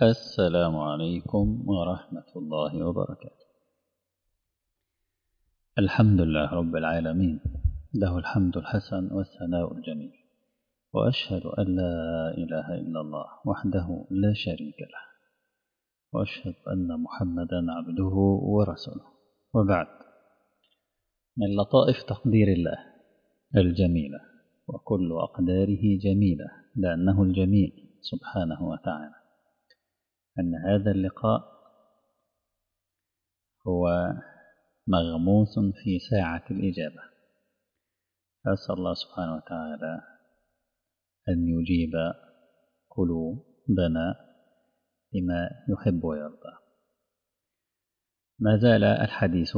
السلام عليكم ورحمة الله وبركاته الحمد لله رب العالمين له الحمد الحسن والثناء الجميل وأشهد أن لا إله إلا الله وحده لا شريك له وأشهد أن محمدا عبده ورسوله وبعد من لطائف تقدير الله الجميلة وكل أقداره جميلة لأنه الجميل سبحانه وتعالى أن هذا اللقاء هو مغموس في ساعة الإجابة أسأل الله سبحانه وتعالى أن يجيب قلوبنا لما يحب ويرضى ما زال الحديث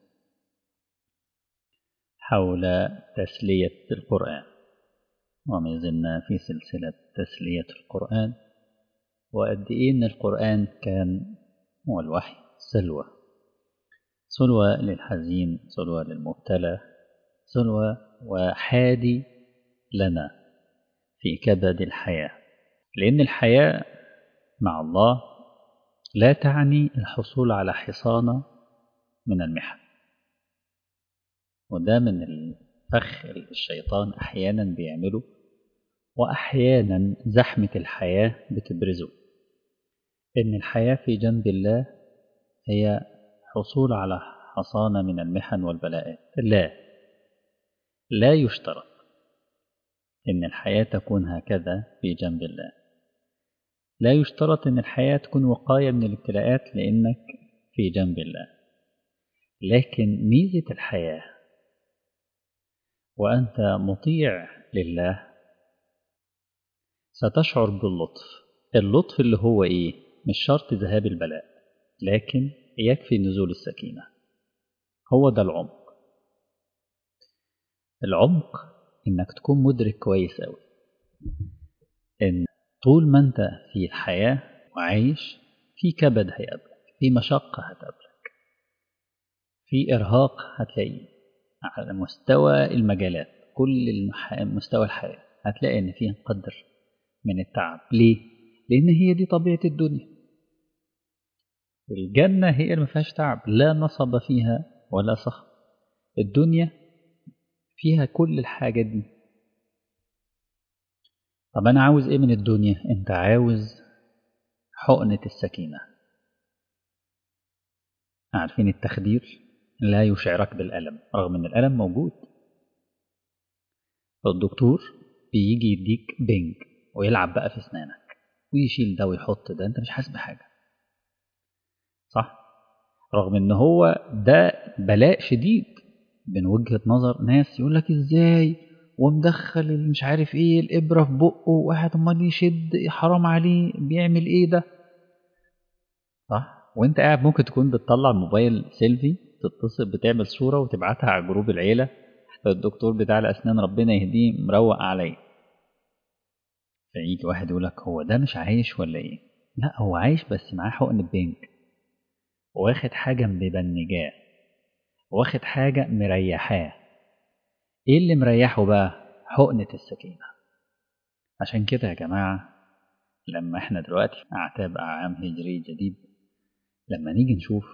حول تسلية القرآن وما زلنا في سلسلة تسلية القرآن وقد إيه إن القرآن كان هو الوحي سلوى سلوى للحزين سلوى للمبتلى سلوى وحادي لنا في كبد الحياة لأن الحياة مع الله لا تعني الحصول على حصانة من المحن وده من الفخ الشيطان أحيانا بيعمله وأحيانا زحمة الحياة بتبرزه إن الحياة في جنب الله هي حصول على حصانة من المحن والبلاءات لا لا يشترط إن الحياة تكون هكذا في جنب الله لا يشترط إن الحياة تكون وقاية من الابتلاءات لأنك في جنب الله لكن ميزة الحياة وأنت مطيع لله ستشعر باللطف اللطف اللي هو إيه مش شرط ذهاب البلاء لكن يكفي نزول السكينة هو ده العمق العمق إنك تكون مدرك كويس أوي إن طول ما أنت في الحياة وعايش في كبد هيقابلك في مشقة هتقابلك في إرهاق هتلاقيه على مستوى المجالات كل مستوى الحياة هتلاقي إن فيه قدر من التعب ليه؟ لأن هي دي طبيعة الدنيا الجنة هي اللي ما فيهاش تعب لا نصب فيها ولا صخب الدنيا فيها كل الحاجات دي طب أنا عاوز إيه من الدنيا؟ أنت عاوز حقنة السكينة عارفين التخدير لا يشعرك بالألم رغم أن الألم موجود الدكتور بيجي يديك بنج ويلعب بقى في اسنانك ويشيل ده ويحط ده انت مش حاسس بحاجه صح رغم ان هو ده بلاء شديد من وجهه نظر ناس يقول لك ازاي ومدخل مش عارف ايه الابره في بقه واحد امال يشد حرام عليه بيعمل ايه ده صح وانت قاعد ممكن تكون بتطلع الموبايل سيلفي تتصل بتعمل صوره وتبعتها على جروب العيله الدكتور بتاع الاسنان ربنا يهديه مروق عليا فيجي واحد يقول لك هو ده مش عايش ولا ايه لا هو عايش بس معاه حقن بينك واخد حاجة مبنجاه واخد حاجة مريحاه ايه اللي مريحه بقى حقنة السكينة عشان كده يا جماعة لما احنا دلوقتي في اعتاب اعام هجري جديد لما نيجي نشوف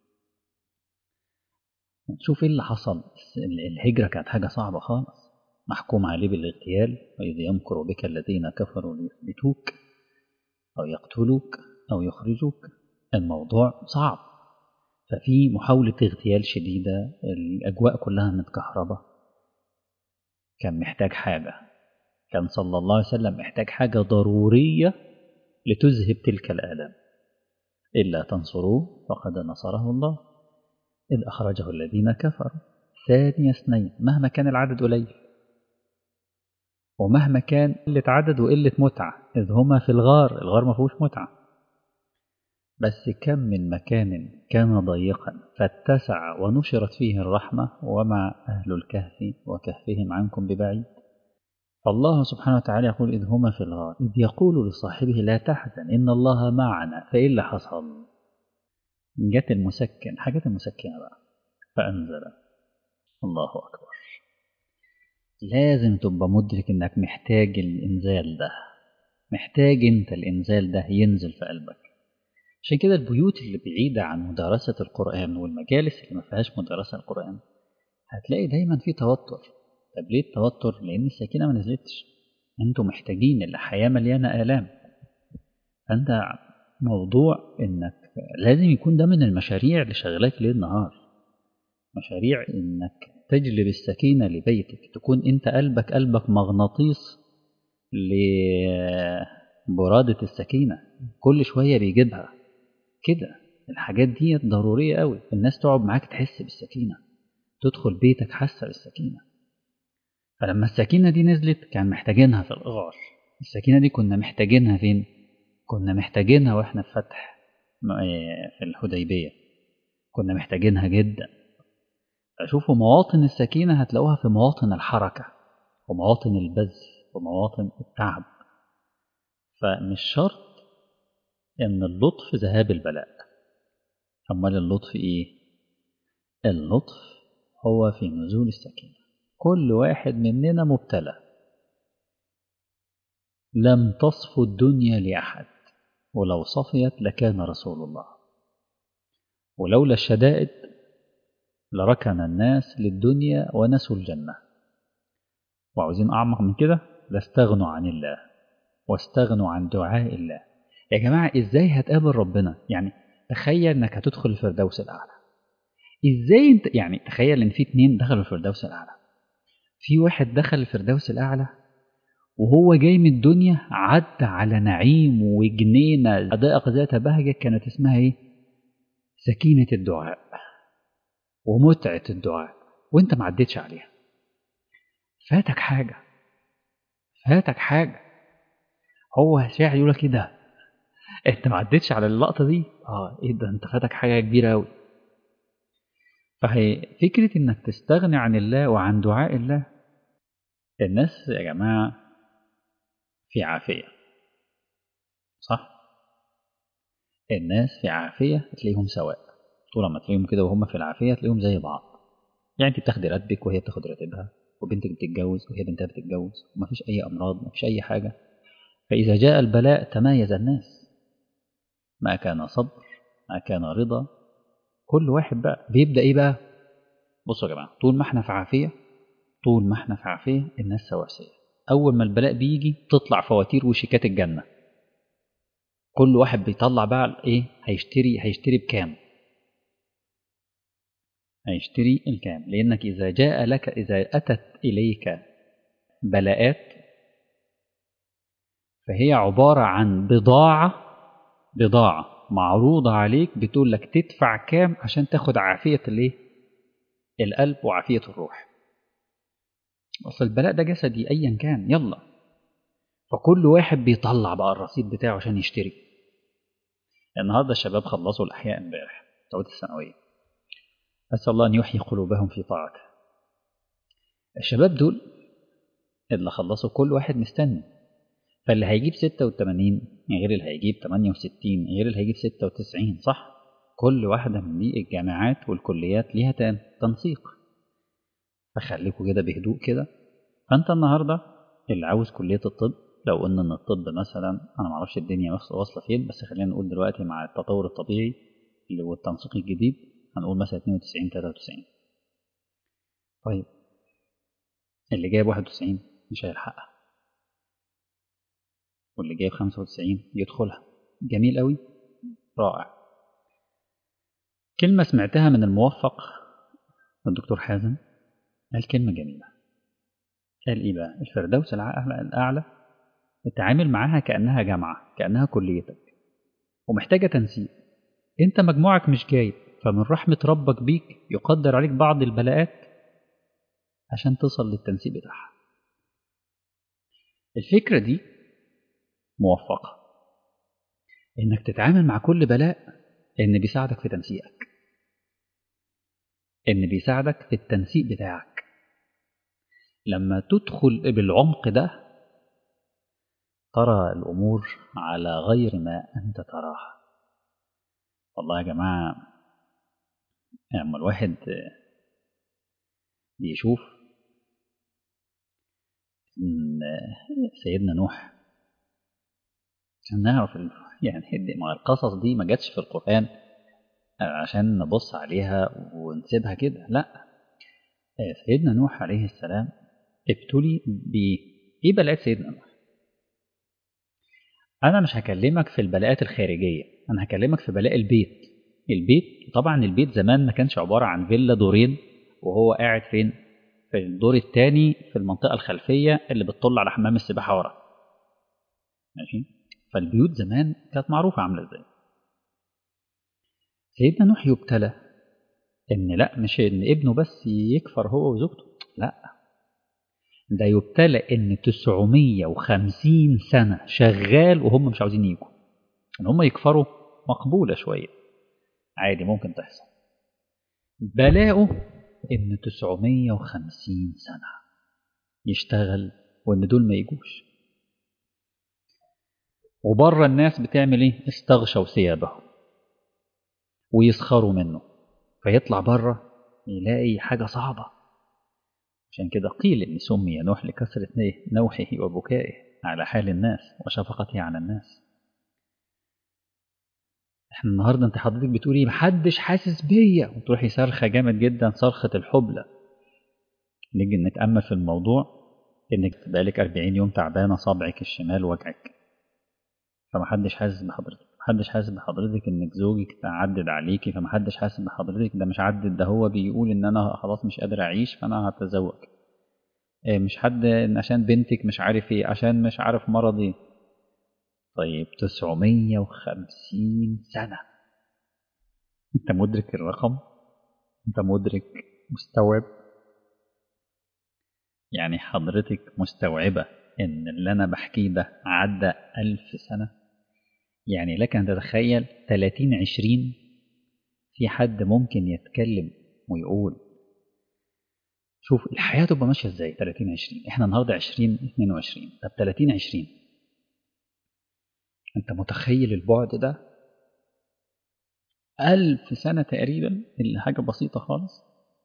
نشوف ايه اللي حصل الهجرة كانت حاجة صعبة خالص محكوم عليه بالاغتيال وإذ يمكر بك الذين كفروا ليثبتوك أو يقتلوك أو يخرجوك الموضوع صعب ففي محاولة اغتيال شديدة الأجواء كلها متكهربة كان محتاج حاجة كان صلى الله عليه وسلم محتاج حاجة ضرورية لتذهب تلك الآلام إلا تنصروه فقد نصره الله إذ أخرجه الذين كفروا ثاني اثنين مهما كان العدد قليل ومهما كان قلة عدد وقلة متعة إذ هما في الغار الغار ما فيهوش متعة بس كم من مكان كان ضيقا فاتسع ونشرت فيه الرحمة ومع أهل الكهف وكهفهم عنكم ببعيد فالله سبحانه وتعالى يقول إذ هما في الغار إذ يقول لصاحبه لا تحزن إن الله معنا فإيه اللي حصل جت المسكن حاجات المسكنة بقى فأنزل الله أكبر لازم تبقى مدرك إنك محتاج الإنزال ده محتاج انت الانزال ده ينزل في قلبك عشان كده البيوت اللي بعيدة عن مدارسة القرآن والمجالس اللي ما فيهاش مدارسة القرآن هتلاقي دايما في توتر طب ليه التوتر؟ لأن السكينة ما نزلتش انتوا محتاجين الحياة مليانة آلام فانت موضوع انك لازم يكون ده من المشاريع اللي شغلاك ليل نهار مشاريع انك تجلب السكينة لبيتك تكون انت قلبك قلبك مغناطيس لبرادة السكينة كل شوية بيجيبها كده الحاجات دي ضرورية قوي الناس تقعد معاك تحس بالسكينة تدخل بيتك حاسة بالسكينة فلما السكينة دي نزلت كان محتاجينها في الإغار السكينة دي كنا محتاجينها فين؟ كنا محتاجينها واحنا في فتح في الحديبية كنا محتاجينها جدا فشوفوا مواطن السكينة هتلاقوها في مواطن الحركة ومواطن البذل ومواطن التعب فمش شرط ان اللطف ذهاب البلاء امال اللطف ايه اللطف هو في نزول السكينة كل واحد مننا مبتلى لم تصفو الدنيا لأحد ولو صفيت لكان رسول الله ولولا الشدائد لركن الناس للدنيا ونسوا الجنة وعاوزين أعمق من كده لاستغنوا عن الله واستغنوا عن دعاء الله يا جماعة إزاي هتقابل ربنا يعني تخيل إنك هتدخل الفردوس الأعلى إزاي أنت يعني تخيل إن في اتنين دخلوا الفردوس الأعلى في واحد دخل الفردوس الأعلى وهو جاي من الدنيا عدى على نعيم وجنينة حدائق ذات بهجة كانت اسمها ايه؟ سكينة الدعاء ومتعة الدعاء وانت ما عديتش عليها فاتك حاجة فاتك حاجة هو شاعر يقول لك ايه ده؟ انت ما عديتش على اللقطة دي؟ اه ايه ده انت فاتك حاجة كبيرة أوي فهي فكرة انك تستغني عن الله وعن دعاء الله الناس يا جماعة في عافية صح؟ الناس في عافية تلاقيهم سواء طول ما تلاقيهم كده وهم في العافية تلاقيهم زي بعض يعني انت بتاخدي راتبك وهي بتاخد راتبها وبنتك بتتجوز وهي بنتها بتتجوز ومفيش أي أمراض مفيش أي حاجة فإذا جاء البلاء تمايز الناس ما كان صبر ما كان رضا كل واحد بقى بيبدأ إيه بقى بصوا يا جماعة طول ما احنا في عافية طول ما احنا في عافية الناس سواسية أول ما البلاء بيجي تطلع فواتير وشيكات الجنة كل واحد بيطلع بقى إيه هيشتري هيشتري بكام هيشتري الكام لأنك إذا جاء لك إذا أتت إليك بلاءات فهي عبارة عن بضاعة بضاعة معروضة عليك بتقول لك تدفع كام عشان تاخد عافية الايه القلب وعافية الروح أصل البلاء ده جسدي أيا كان يلا فكل واحد بيطلع بقى الرصيد بتاعه عشان يشتري النهارده الشباب خلصوا الأحياء امبارح بتوع الثانوية أسأل الله أن يحيي قلوبهم في طاعته الشباب دول اللي خلصوا كل واحد مستني فاللي هيجيب 86 غير اللي هيجيب 68 غير اللي هيجيب 96 صح كل واحدة من دي الجامعات والكليات ليها تنسيق فخليكوا كده بهدوء كده فانت النهارده اللي عاوز كلية الطب لو قلنا ان الطب مثلا انا معرفش الدنيا واصلة فين بس خلينا نقول دلوقتي مع التطور الطبيعي اللي هو التنسيق الجديد هنقول مثلا 92 93 طيب اللي جايب 91 مش هيلحقها واللي جايب 95 يدخلها جميل قوي رائع كلمة سمعتها من الموفق الدكتور حازم قال كلمة جميلة قال إيه بقى الفردوس الأعلى اتعامل معاها كأنها جامعة كأنها كليتك ومحتاجة تنسيق أنت مجموعك مش جايب فمن رحمة ربك بيك يقدر عليك بعض البلاءات عشان تصل للتنسيق بتاعها الفكرة دي موفقة إنك تتعامل مع كل بلاء إن بيساعدك في تنسيقك إن بيساعدك في التنسيق بتاعك لما تدخل بالعمق ده ترى الأمور على غير ما أنت تراها والله يا جماعة لما الواحد بيشوف إن سيدنا نوح عشان نعرف ال... يعني ما القصص دي ما جاتش في القرآن عشان نبص عليها ونسيبها كده لا سيدنا نوح عليه السلام ابتلي ب ايه بلاءات سيدنا نوح انا مش هكلمك في البلاءات الخارجيه انا هكلمك في بلاء البيت البيت طبعا البيت زمان ما كانش عباره عن فيلا دورين وهو قاعد فين في الدور الثاني في المنطقه الخلفيه اللي بتطل على حمام السباحه ورا ماشي فالبيوت زمان كانت معروفه عامله ازاي سيدنا نوح يبتلى ان لا مش ان ابنه بس يكفر هو وزوجته لا ده يبتلى ان 950 سنه شغال وهم مش عاوزين يجوا ان هم يكفروا مقبوله شويه عادي ممكن تحصل بلاؤه ان 950 سنه يشتغل وان دول ما يجوش وبره الناس بتعمل ايه استغشوا ثيابهم ويسخروا منه فيطلع بره يلاقي حاجة صعبة عشان كده قيل إن سمي نوح لكثرة نوحه وبكائه على حال الناس وشفقته على الناس احنا النهارده انت حضرتك بتقولي محدش حاسس بيا وتروحي صرخه جامد جدا صرخه الحبلى نيجي نتامل في الموضوع انك بقالك 40 يوم تعبانه صابعك الشمال وجعك فمحدش حاسس بحضرتك محدش حاسس بحضرتك انك زوجك تعدد عليكي فمحدش حاسس بحضرتك ده مش عدد ده هو بيقول ان انا خلاص مش قادر اعيش فانا هتزوج مش حد عشان بنتك مش عارف ايه عشان مش عارف مرضي طيب 950 سنة انت مدرك الرقم انت مدرك مستوعب يعني حضرتك مستوعبة ان اللي انا بحكيه ده عدى ألف سنة يعني لك أن تتخيل 30 20 في حد ممكن يتكلم ويقول شوف الحياة تبقى ماشية ازاي 30 20 احنا النهاردة 20 22 طب 30 20 انت متخيل البعد ده ألف سنة تقريبا اللي حاجة بسيطة خالص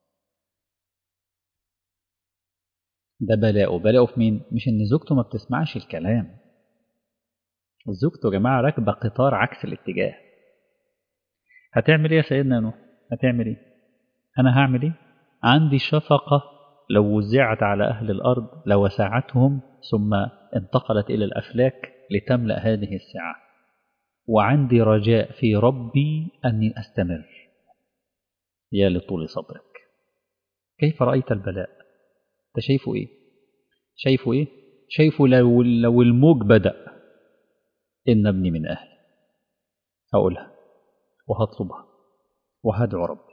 ده بلاؤه بلاؤه في مين مش ان زوجته ما بتسمعش الكلام زوجته يا جماعة راكبة قطار عكس الاتجاه هتعمل ايه يا سيدنا نوح هتعمل ايه انا هعمل ايه عندي شفقة لو وزعت على أهل الأرض لوسعتهم ثم انتقلت إلى الأفلاك لتملأ هذه السعة وعندي رجاء في ربي أني أستمر يا لطول صبرك كيف رأيت البلاء أنت شايفه إيه شايفه إيه شايفه لو, لو الموج بدأ إن ابني من أهلي هقولها وهطلبها وهدعو ربي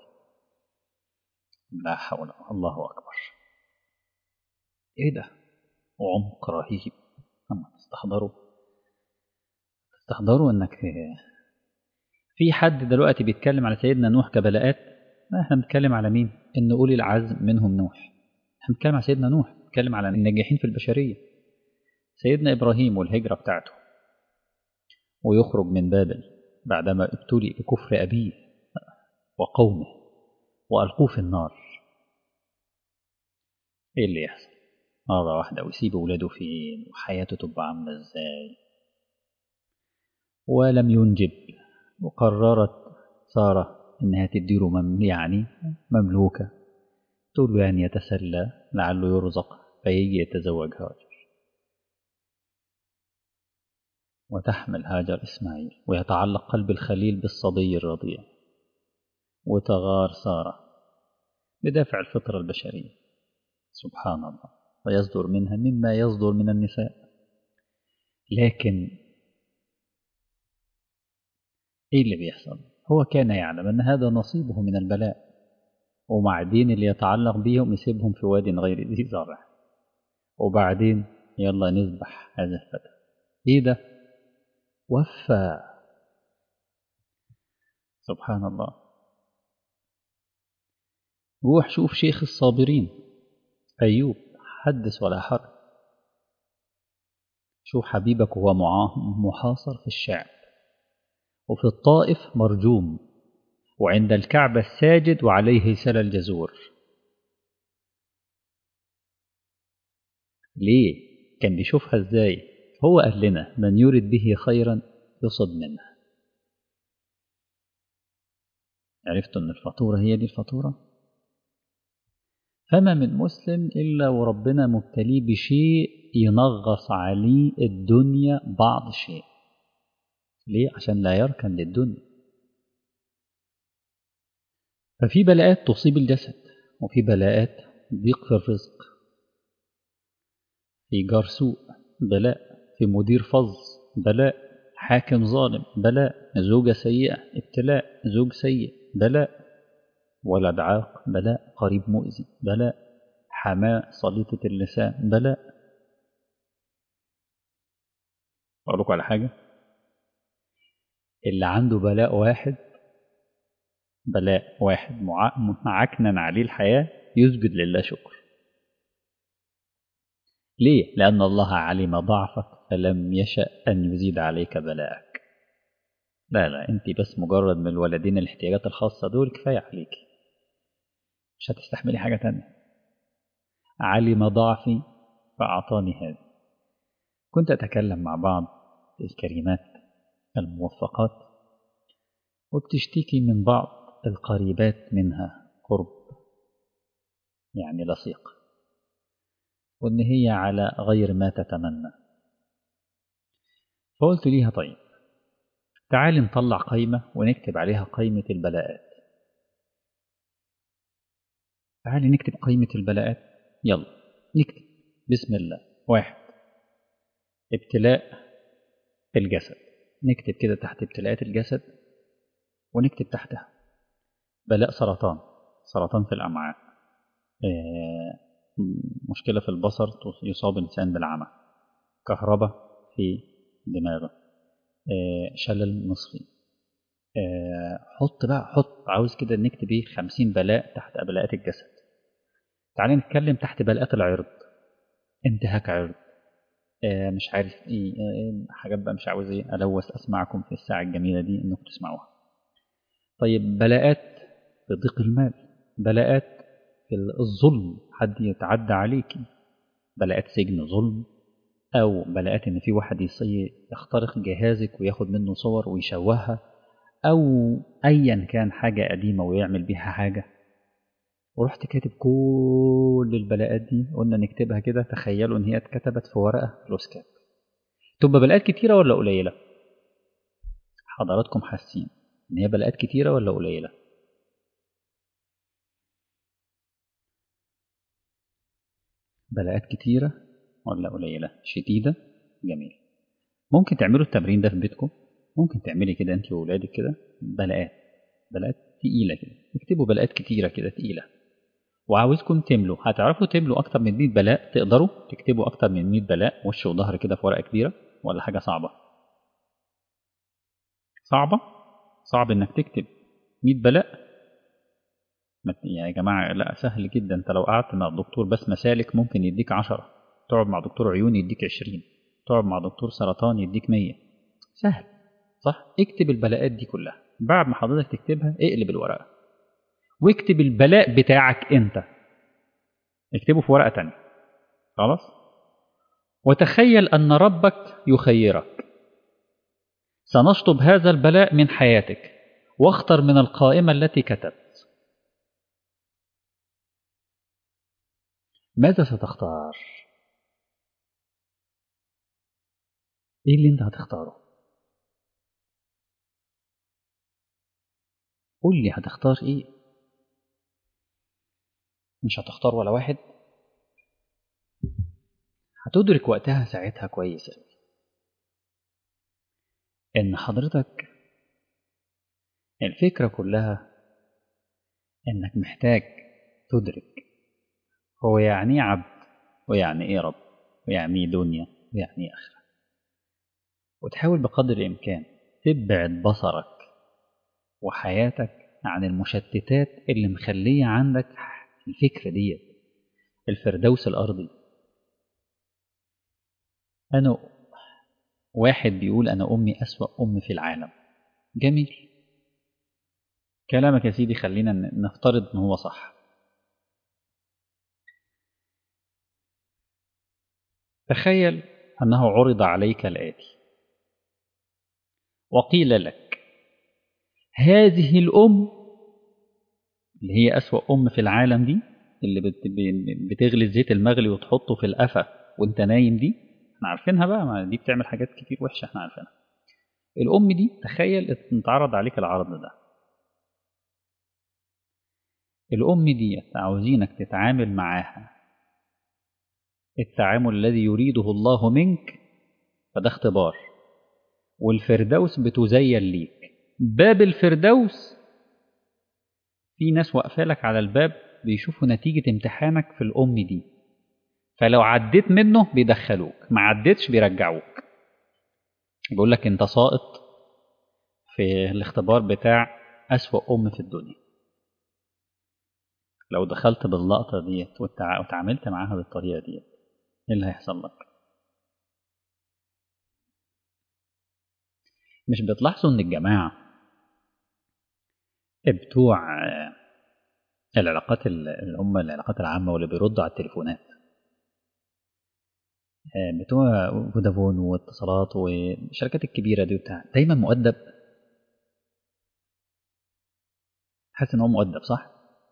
لا حول الله أكبر إيه ده عمق رهيب أما تستحضروا تستحضروا إنك في حد دلوقتي بيتكلم على سيدنا نوح كبلاءات لا احنا بنتكلم على مين إن أولي العزم منهم نوح احنا بنتكلم على سيدنا نوح بنتكلم على الناجحين في البشرية سيدنا إبراهيم والهجرة بتاعته ويخرج من بابل بعدما ابتلي بكفر أبيه وقومه وألقوه في النار إيه اللي يحصل مرة واحدة ويسيب ولاده فين وحياته تبقى عاملة إزاي ولم ينجب وقررت سارة إنها تديله مم يعني مملوكة تقول له يعني يتسلى لعله يرزق فيجي يتزوج هاجر وتحمل هاجر إسماعيل ويتعلق قلب الخليل بالصبي الرضيع وتغار سارة بدافع الفطرة البشرية سبحان الله ويصدر منها مما يصدر من النساء لكن ايه اللي بيحصل هو كان يعلم ان هذا نصيبه من البلاء وبعدين اللي يتعلق بيهم يسيبهم في واد غير ذي زرع وبعدين يلا نذبح هذا الفتى ايه ده وفى سبحان الله روح شوف شيخ الصابرين أيوب حدث ولا حرج شوف حبيبك وهو محاصر في الشعب وفي الطائف مرجوم وعند الكعبة الساجد وعليه سل الجزور ليه كان بيشوفها ازاي هو قال لنا من يرد به خيرا يصب منه عرفتوا ان الفاتورة هي دي الفاتورة فما من مسلم إلا وربنا مبتليه بشيء ينغص عليه الدنيا بعض شيء ليه؟ عشان لا يركن للدنيا ففي بلاءات تصيب الجسد وفي بلاءات ضيق في الرزق في جار سوء بلاء في مدير فظ بلاء حاكم ظالم بلاء زوجة سيئة ابتلاء زوج سيء بلاء ولد عاق بلاء قريب مؤذي بلاء حماة صليطة اللسان بلاء أقول لكم على حاجة اللي عنده بلاء واحد بلاء واحد معكنا عليه الحياة يسجد لله شكر ليه؟ لأن الله علم ضعفك فلم يشأ أن يزيد عليك بلاءك لا لا أنت بس مجرد من الولدين الاحتياجات الخاصة دول كفاية عليك مش هتستحملي حاجة تانية علم ضعفي فأعطاني هذا كنت أتكلم مع بعض الكريمات الموفقات وبتشتكي من بعض القريبات منها قرب يعني لصيق وإن هي على غير ما تتمنى فقلت ليها طيب تعالي نطلع قائمة ونكتب عليها قائمة البلاءات تعالي نكتب قائمة البلاءات يلا نكتب بسم الله واحد ابتلاء الجسد نكتب كده تحت ابتلاءات الجسد ونكتب تحتها بلاء سرطان سرطان في الأمعاء مشكلة في البصر يصاب الإنسان بالعمى كهرباء في دماغه شلل نصفي حط بقى حط عاوز كده نكتب ايه 50 بلاء تحت بلاءات الجسد تعالى نتكلم تحت بلاءات العرض انتهاك عرض مش عارف ايه حاجات بقى مش عاوز ايه الوث اسمعكم في الساعه الجميله دي انكم تسمعوها طيب بلاءات في ضيق المال بلاءات في الظلم حد يتعدى عليك بلاءات سجن ظلم او بلاءات ان في واحد يخترق جهازك وياخد منه صور ويشوهها او ايا كان حاجه قديمه ويعمل بيها حاجه ورحت كاتب كل البلاءات دي قلنا نكتبها كده تخيلوا ان هي اتكتبت في ورقه فلوسكاب تبقى بلاءات كتيره ولا قليله حضراتكم حاسين ان هي بلاءات كتيره ولا قليله بلاءات كتيره ولا قليله شديده جميل ممكن تعملوا التمرين ده في بيتكم ممكن تعملي كده انت واولادك كده بلاءات بلاءات تقيله كده اكتبوا بلاءات كتيره كده تقيله وعاوزكم تملوا هتعرفوا تملوا اكتر من 100 بلاء تقدروا تكتبوا اكتر من 100 بلاء وش وظهر كده في ورقه كبيره ولا حاجه صعبه صعبه صعب انك تكتب 100 بلاء يعني يا جماعه لا سهل جدا انت لو قعدت مع الدكتور بس مسالك ممكن يديك 10 تقعد مع دكتور عيون يديك 20 تقعد مع دكتور سرطان يديك 100 سهل صح اكتب البلاءات دي كلها بعد ما حضرتك تكتبها اقلب الورقه واكتب البلاء بتاعك انت اكتبه في ورقه تانية خلاص وتخيل ان ربك يخيرك سنشطب هذا البلاء من حياتك واختر من القائمه التي كتبت ماذا ستختار ايه اللي انت هتختاره قول لي هتختار ايه مش هتختار ولا واحد هتدرك وقتها ساعتها كويس ان حضرتك الفكرة كلها انك محتاج تدرك هو يعني عبد ويعني ايه رب ويعني ايه دنيا ويعني ايه اخره وتحاول بقدر الامكان تبعد بصرك وحياتك عن المشتتات اللي مخلية عندك الفكرة ديت الفردوس الأرضي أنا واحد بيقول أنا أمي أسوأ أم في العالم جميل كلامك يا سيدي خلينا نفترض إن هو صح تخيل أنه عرض عليك الآتي وقيل لك هذه الأم اللي هي أسوأ أم في العالم دي اللي بتغلي الزيت المغلي وتحطه في القفا وانت نايم دي احنا عارفينها بقى ما دي بتعمل حاجات كتير وحشة احنا عارفينها الأم دي تخيل ان اتعرض عليك العرض ده الأم دي عاوزينك تتعامل معاها التعامل الذي يريده الله منك فده اختبار والفردوس بتزين ليك باب الفردوس في ناس واقفه لك على الباب بيشوفوا نتيجة امتحانك في الأم دي فلو عديت منه بيدخلوك ما عديتش بيرجعوك بيقول لك انت ساقط في الاختبار بتاع أسوأ أم في الدنيا لو دخلت باللقطة ديت وتعاملت معاها بالطريقة ديت ايه اللي هيحصل لك مش بتلاحظوا ان الجماعة بتوع العلاقات اللي هم العلاقات العامة واللي بيردوا على التليفونات بتوع فودافون واتصالات والشركات الكبيرة دي وبتاع دايما مؤدب حاسس ان هو مؤدب صح؟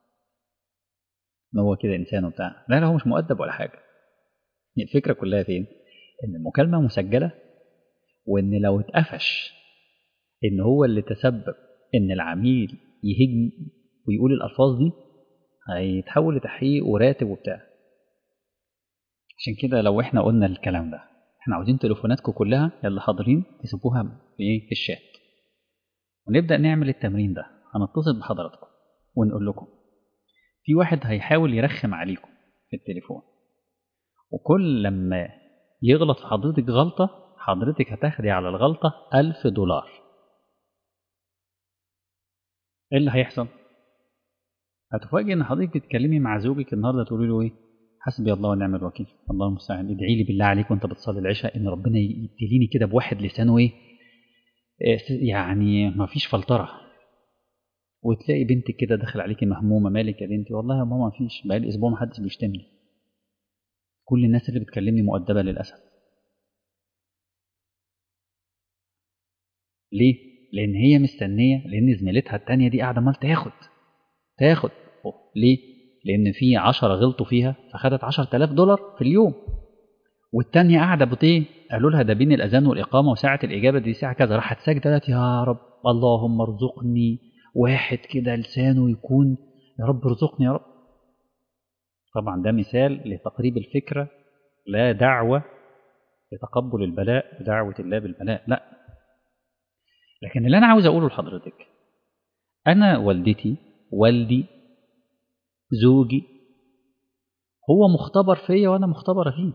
ان هو كده انسان وبتاع لا لا هو مش مؤدب ولا حاجة الفكرة كلها فين؟ ان المكالمة مسجلة وان لو اتقفش ان هو اللي تسبب ان العميل يهجم ويقول الالفاظ دي هيتحول لتحقيق وراتب وبتاع عشان كده لو احنا قلنا الكلام ده احنا عاوزين تليفوناتكم كلها يلا حاضرين تسيبوها في ايه في الشات ونبدا نعمل التمرين ده هنتصل بحضراتكم ونقول لكم في واحد هيحاول يرخم عليكم في التليفون وكل لما يغلط في حضرتك غلطة حضرتك هتاخدي على الغلطة ألف دولار ايه اللي هيحصل هتفاجئ ان حضرتك بتتكلمي مع زوجك النهارده تقولي له ايه حسبي الله ونعم الوكيل الله المستعان ادعي لي بالله عليك وانت بتصلي العشاء ان ربنا يبتليني كده بواحد لسانه ايه يعني ما فيش فلتره وتلاقي بنتك كده داخل عليكي مهمومه مالك يا بنتي والله يا ماما ما فيش بقالي اسبوع ما حدش بيشتمني كل الناس اللي بتكلمني مؤدبه للاسف ليه لان هي مستنيه لان زميلتها التانية دي قاعده مال تاخد تاخد أوه. ليه لان في عشرة غلطوا فيها فخدت عشرة آلاف دولار في اليوم والتانية قاعدة بطيه قالوا لها ده بين الأذان والإقامة وساعة الإجابة دي ساعة كذا راحت ساجدة قالت يا رب اللهم ارزقني واحد كده لسانه يكون يا رب ارزقني يا رب طبعا ده مثال لتقريب الفكرة لا دعوة لتقبل البلاء بدعوة الله بالبلاء لا لكن اللي أنا عاوز أقوله لحضرتك أنا والدتي والدي زوجي هو مختبر فيا وأنا مختبرة فيه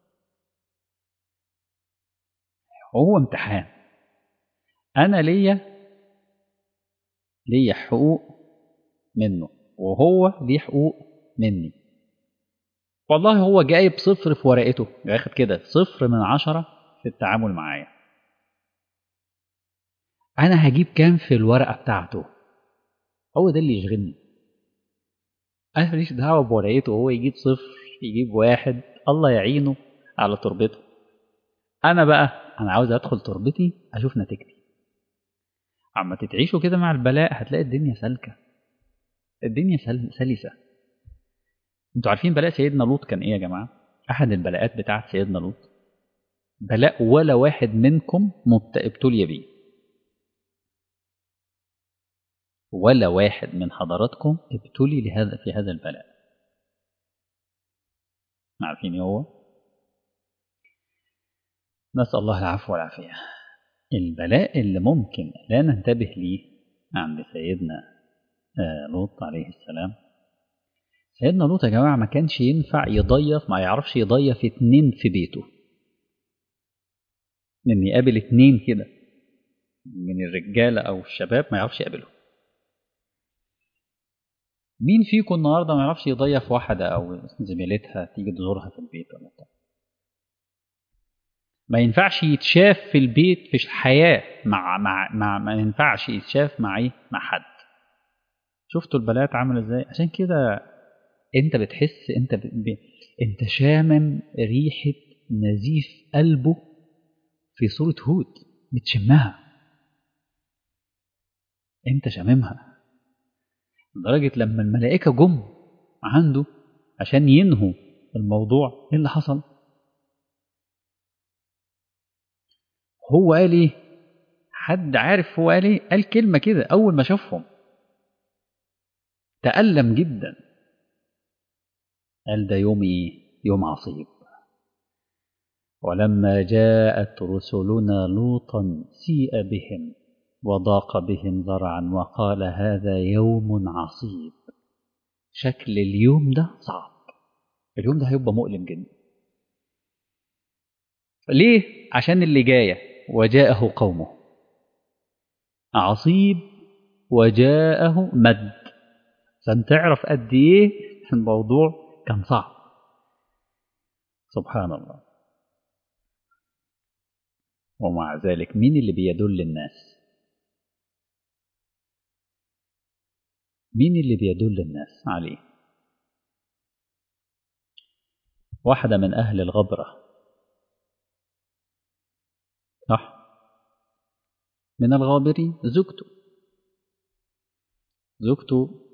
هو امتحان أنا ليا ليا حقوق منه وهو ليه حقوق مني والله هو جايب صفر في ورقته واخد كده صفر من عشرة في التعامل معايا أنا هجيب كام في الورقة بتاعته هو ده اللي يشغلني أنا ماليش دعوة بورقته هو يجيب صفر يجيب واحد الله يعينه على تربته أنا بقى أنا عاوز أدخل تربتي أشوف نتيجتي عما تتعيشوا كده مع البلاء هتلاقي الدنيا سالكة الدنيا سل... سلسة انتوا عارفين بلاء سيدنا لوط كان ايه يا جماعة احد البلاءات بتاعت سيدنا لوط بلاء ولا واحد منكم ابتلي بيه ولا واحد من حضراتكم ابتلي لهذا في هذا البلاء عارفين هو نسأل الله العفو والعافية البلاء اللي ممكن لا ننتبه ليه عند سيدنا لوط عليه السلام سيدنا لوط يا جماعة ما كانش ينفع يضيف ما يعرفش يضيف اتنين في بيته ان يقابل اتنين كده من الرجالة أو الشباب ما يعرفش يقابلهم مين فيكم النهاردة ما يعرفش يضيف واحدة أو زميلتها تيجي تزورها في البيت ولا بتاع ما ينفعش يتشاف في البيت في الحياة مع مع مع ما ينفعش يتشاف مع ايه مع حد شفتوا البلاءات عامله ازاي عشان كده انت بتحس انت ب... ب... انت شامم ريحه نزيف قلبه في صورة هود بتشمها انت شاممها لدرجة لما الملائكة جم عنده عشان ينهوا الموضوع ايه اللي حصل هو قال ايه حد عارف هو قال ايه قال كلمة كده اول ما شافهم تألم جدا قال ده يوم ايه يوم عصيب ولما جاءت رسلنا لوطا سيء بهم وضاق بهم ذرعا وقال هذا يوم عصيب شكل اليوم ده صعب اليوم ده هيبقى مؤلم جدا ليه عشان اللي جايه وجاءه قومه عصيب وجاءه مد عشان تعرف قد ايه الموضوع كان صعب سبحان الله ومع ذلك مين اللي بيدل الناس مين اللي بيدل الناس عليه واحدة من أهل الغبرة صح من الغابرين زوجته زوجته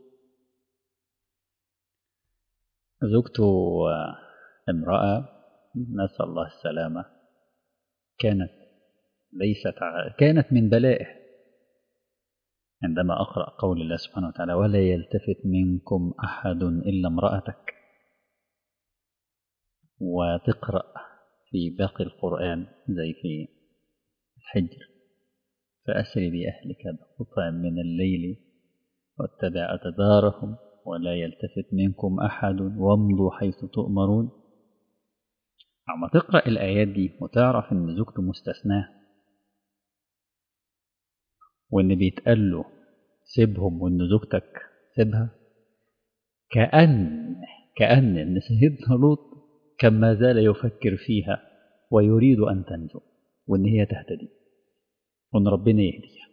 زوجته امرأة نسأل الله السلامة كانت ليست كانت من بلائه عندما أقرأ قول الله سبحانه وتعالى ولا يلتفت منكم أحد إلا امرأتك وتقرأ في باقي القرآن زي في الحجر فأسر بأهلك بقطع من الليل واتبع أدبارهم ولا يلتفت منكم أحد وامضوا حيث تؤمرون عما تقرأ الآيات دي وتعرف إن زوجته مستثناه وإن بيتقال له سيبهم وإن زوجتك سيبها كأن كأن إن سيدنا لوط كان ما زال يفكر فيها ويريد أن تنجو وإن هي تهتدي وإن ربنا يهديها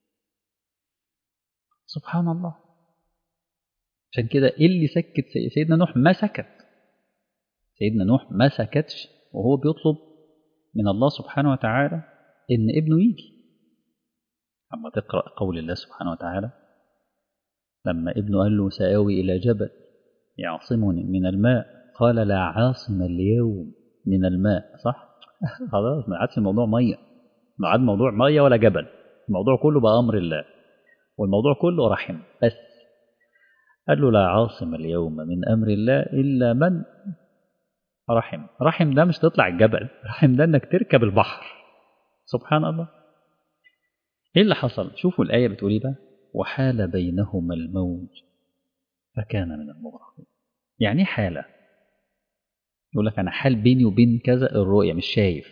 سبحان الله عشان كده إيه اللي سكت سيدنا نوح ما سكت سيدنا نوح ما سكتش وهو بيطلب من الله سبحانه وتعالى إن ابنه يجي أما تقرأ قول الله سبحانه وتعالى لما ابنه قال له سآوي إلى جبل يعصمني من الماء قال لا عاصم اليوم من الماء صح؟ خلاص ما عادش الموضوع مية ما عاد موضوع مية ولا جبل الموضوع كله بأمر الله والموضوع كله رحم بس قال له لا عاصم اليوم من أمر الله إلا من رحم رحم ده مش تطلع الجبل رحم ده انك تركب البحر سبحان الله ايه اللي حصل شوفوا الآية بتقول ايه بقى وحال بينهما الموج فكان من المغرقين يعني حالة يقول لك أنا حال بيني وبين كذا الرؤية مش شايف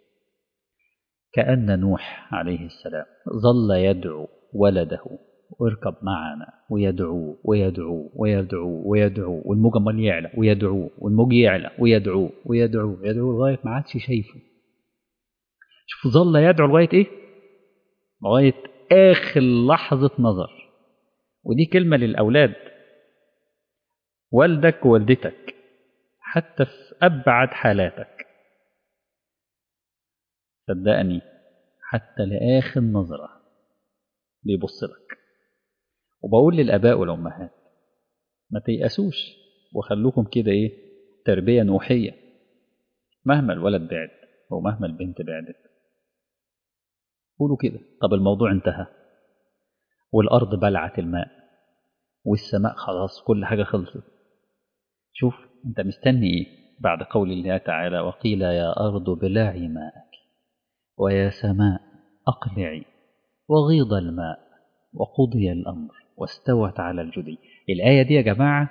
كأن نوح عليه السلام ظل يدعو ولده واركب معنا ويدعوه ويدعوه ويدعوه ويدعوه والموج امال يعلى ويدعوه والموج يعلى ويدعوه ويدعوه ويدعوه لغايه ما عادش شايفه شوف ظل يدعو لغايه ايه؟ لغايه اخر لحظه نظر ودي كلمه للاولاد والدك ووالدتك حتى في ابعد حالاتك صدقني حتى لاخر نظره بيبص لك وبقول للآباء والأمهات ما تيأسوش وخلوكم كده إيه تربية نوحية مهما الولد بعد ومهما البنت بعدت قولوا كده طب الموضوع انتهى والأرض بلعت الماء والسماء خلاص كل حاجة خلصت شوف انت مستني ايه بعد قول الله تعالى وقيل يا أرض بلعي ماءك ويا سماء أقلعي وغيض الماء وقضي الأمر واستوت على الجدي الآية دي يا جماعة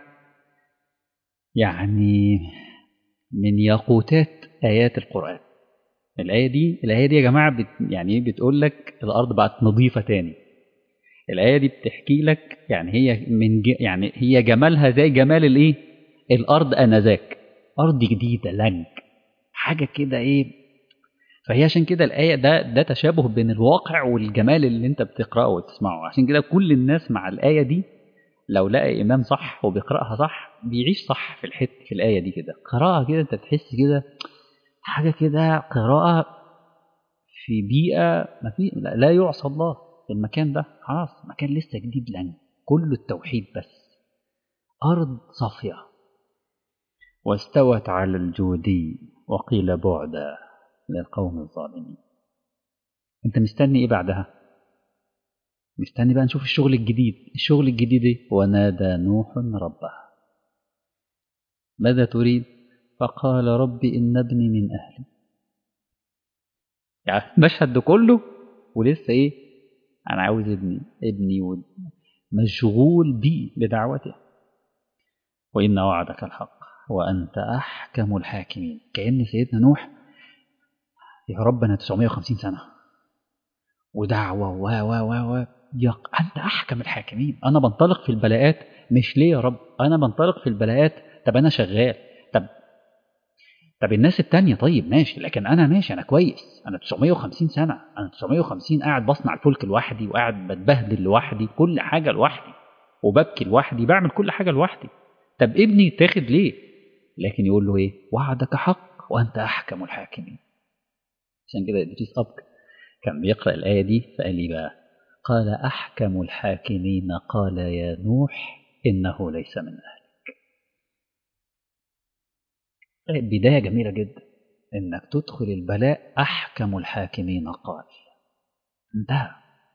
يعني من ياقوتات آيات القرآن الآية دي الآية دي يا جماعة بت يعني بتقول لك الأرض بقت نظيفة تاني الآية دي بتحكي لك يعني هي من ج... يعني هي جمالها زي جمال الإيه؟ الأرض آنذاك أرض جديدة لنج حاجة كده إيه فهي عشان كده الآية ده ده تشابه بين الواقع والجمال اللي أنت بتقرأه وتسمعه عشان كده كل الناس مع الآية دي لو لقى إمام صح وبيقرأها صح بيعيش صح في الحت في الآية دي كده قراءة كده أنت تحس كده حاجة كده قراءة في بيئة ما في لا, لا يعصى الله في المكان ده خلاص مكان لسه جديد لنا كله التوحيد بس أرض صافية واستوت على الجودي وقيل بعدا للقوم الظالمين انت مستني ايه بعدها مستني بقى نشوف الشغل الجديد الشغل الجديد ايه ونادى نوح ربه ماذا تريد فقال رب إن ابني من أهلي يعني المشهد ده كله ولسه إيه أنا عاوز ابني ابني مشغول بي بدعوته وإن وعدك الحق وأنت أحكم الحاكمين كأن سيدنا نوح يا رب أنا 950 سنة ودعوة و و و و يق... أنت أحكم الحاكمين أنا بنطلق في البلاءات مش ليه يا رب أنا بنطلق في البلاءات طب أنا شغال طب طب الناس التانية طيب ماشي لكن أنا ماشي أنا كويس أنا 950 سنة أنا 950 قاعد بصنع الفلك لوحدي وقاعد بتبهدل لوحدي كل حاجة لوحدي وببكي لوحدي بعمل كل حاجة لوحدي طب ابني تاخد ليه لكن يقول له ايه وعدك حق وانت احكم الحاكمين عشان كده ادريس اب كان بيقرا الايه دي فقال لي بقى قال احكم الحاكمين قال يا نوح انه ليس من اهلك بدايه جميله جدا انك تدخل البلاء احكم الحاكمين قال انتهى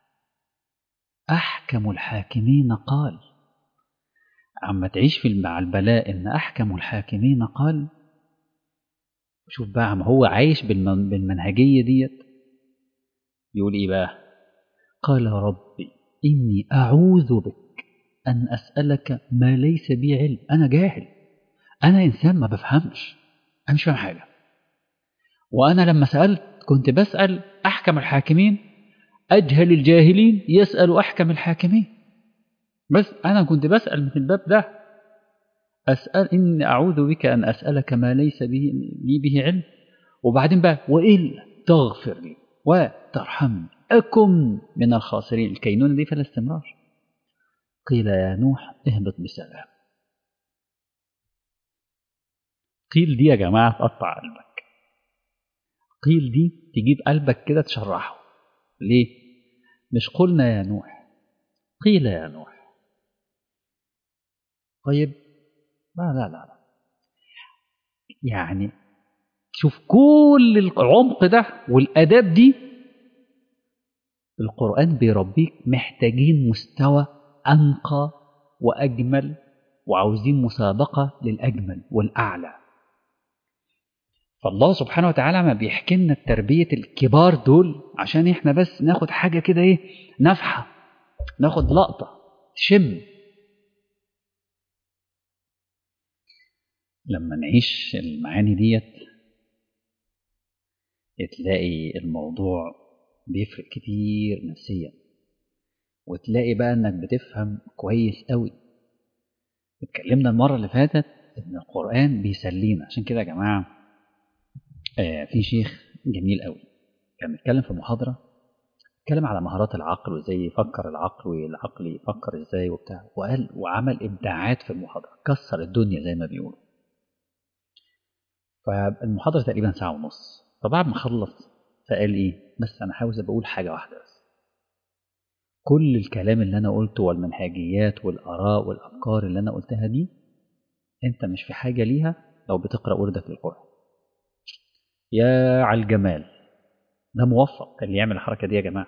احكم الحاكمين قال عما تعيش في مع البلاء ان احكم الحاكمين قال شوف بقى عم هو عايش بالمن بالمنهجيه ديت يقول ايه بقى قال ربي اني اعوذ بك ان اسالك ما ليس بي علم انا جاهل انا انسان ما بفهمش انا مش فاهم حاجه وانا لما سالت كنت بسال احكم الحاكمين اجهل الجاهلين يسال احكم الحاكمين بس أنا كنت بسأل من الباب ده أسأل إني أعوذ بك أن أسألك ما ليس به لي به علم وبعدين بقى وإلا تغفر لي وترحمني أكن من الخاسرين الكينونة دي في الاستمرار قيل يا نوح اهبط بسلام قيل دي يا جماعة تقطع قلبك قيل دي تجيب قلبك كده تشرحه ليه مش قلنا يا نوح قيل يا نوح طيب لا لا لا لا يعني شوف كل العمق ده والاداب دي القران بيربيك محتاجين مستوى انقى واجمل وعاوزين مسابقه للاجمل والاعلى فالله سبحانه وتعالى ما بيحكي لنا تربيه الكبار دول عشان احنا بس ناخد حاجه كده ايه نفحه ناخد لقطه تشم لما نعيش المعاني ديت تلاقي الموضوع بيفرق كتير نفسيا وتلاقي بقى انك بتفهم كويس قوي اتكلمنا المرة اللي فاتت ان القرآن بيسلينا عشان كده يا جماعة آه في شيخ جميل قوي كان بيتكلم في محاضرة اتكلم على مهارات العقل وازاي يفكر العقل والعقل يفكر ازاي وبتاع وقال وعمل ابداعات في المحاضرة كسر الدنيا زي ما بيقولوا فالمحاضرة تقريبا ساعة ونص فبعد ما خلص فقال ايه بس انا عاوز بقول حاجة واحدة بس كل الكلام اللي انا قلته والمنهجيات والاراء والافكار اللي انا قلتها دي انت مش في حاجة ليها لو بتقرأ وردك للقرآن يا على الجمال ده موفق اللي يعمل الحركة دي يا جماعة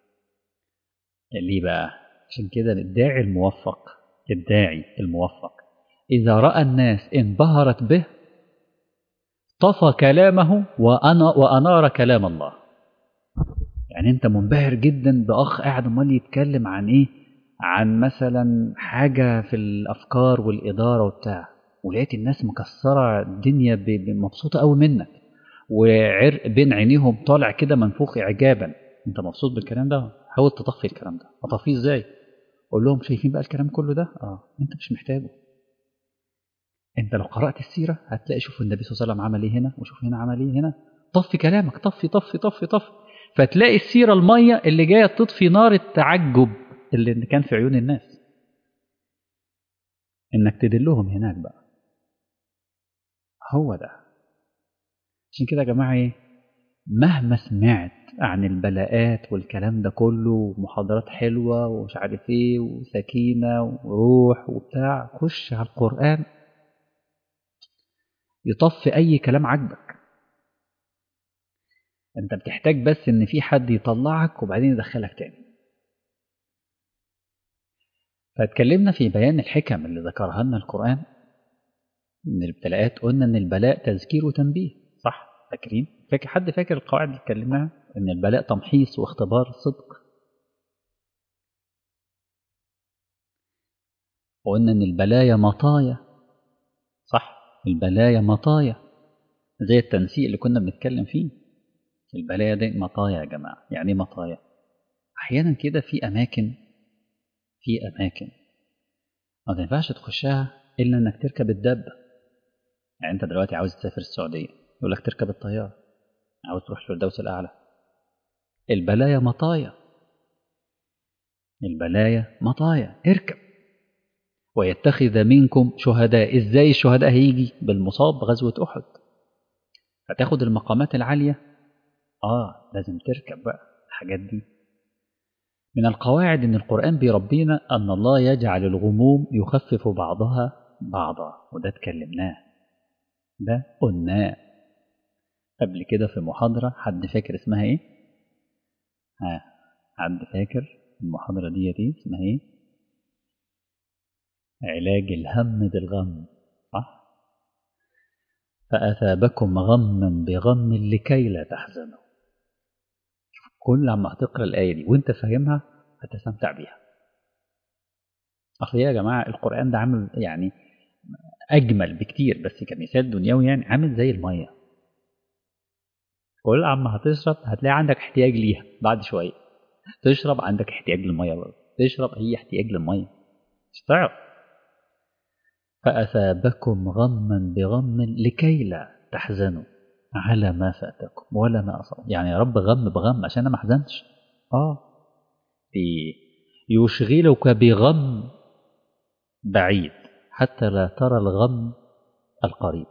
ليه بقى عشان كده الداعي الموفق الداعي الموفق إذا رأى الناس انبهرت به طفى كلامه وأنا وأنار كلام الله يعني أنت منبهر جدا بأخ قاعد أمال يتكلم عن إيه عن مثلا حاجة في الأفكار والإدارة وبتاع ولقيت الناس مكسرة الدنيا مبسوطة قوي منك وعرق بين عينيهم طالع كده منفوخ إعجابا أنت مبسوط بالكلام ده حاول تطفي الكلام ده أطفيه إزاي قول لهم شايفين بقى الكلام كله ده اه انت مش محتاجه انت لو قرات السيره هتلاقي شوف النبي صلى الله عليه وسلم عمل ايه هنا وشوف هنا عمل ايه هنا طفي كلامك طفي طفي طفي طفي فتلاقي السيره الميه اللي جايه تطفي نار التعجب اللي كان في عيون الناس انك تدلهم هناك بقى هو ده عشان كده يا جماعة إيه مهما سمعت عن البلاءات والكلام ده كله محاضرات حلوة ومش عارف ايه وسكينة وروح وبتاع خش على القرآن يطفي أي كلام عاجبك أنت بتحتاج بس إن في حد يطلعك وبعدين يدخلك تاني فاتكلمنا في بيان الحكم اللي ذكرها لنا القرآن من الابتلاءات قلنا إن البلاء تذكير وتنبيه صح فاكرين فاكر حد فاكر القواعد اللي اتكلمناها ان البلاء تمحيص واختبار صدق وقلنا ان البلايا مطايا صح البلايا مطايا زي التنسيق اللي كنا بنتكلم فيه البلايا دي مطايا يا جماعة يعني مطايا أحيانا كده في أماكن في أماكن ما تنفعش تخشها إلا إنك تركب الدابة يعني أنت دلوقتي عاوز تسافر السعودية يقول لك تركب الطيارة عاوز تروح الفردوس الأعلى البلايا مطايا البلايا مطايا اركب ويتخذ منكم شهداء ازاي الشهداء هيجي بالمصاب غزوة أحد فتاخد المقامات العالية اه لازم تركب بقى الحاجات دي من القواعد ان القرآن بيربينا ان الله يجعل الغموم يخفف بعضها بعضا وده اتكلمناه ده قلناه قبل كده في محاضرة حد فاكر اسمها ايه؟ ها حد فاكر المحاضرة دي دي اسمها ايه؟ علاج الهم بالغم صح؟ فأثابكم غما بغم لكي لا تحزنوا كل عما هتقرا الآية دي وانت فاهمها هتستمتع بيها أصل يا جماعة القرآن ده عامل يعني أجمل بكتير بس كمثال دنيوي يعني عامل زي المية كل عما هتشرب هتلاقي عندك احتياج ليها بعد شوية تشرب عندك احتياج للمية برضه تشرب هي احتياج للمية مش تعرف فأثابكم غما بغم لكي لا تحزنوا على ما فاتكم ولا ما أصاب يعني يا رب غم بغم عشان أنا ما أحزنش آه يشغلك بغم بعيد حتى لا ترى الغم القريب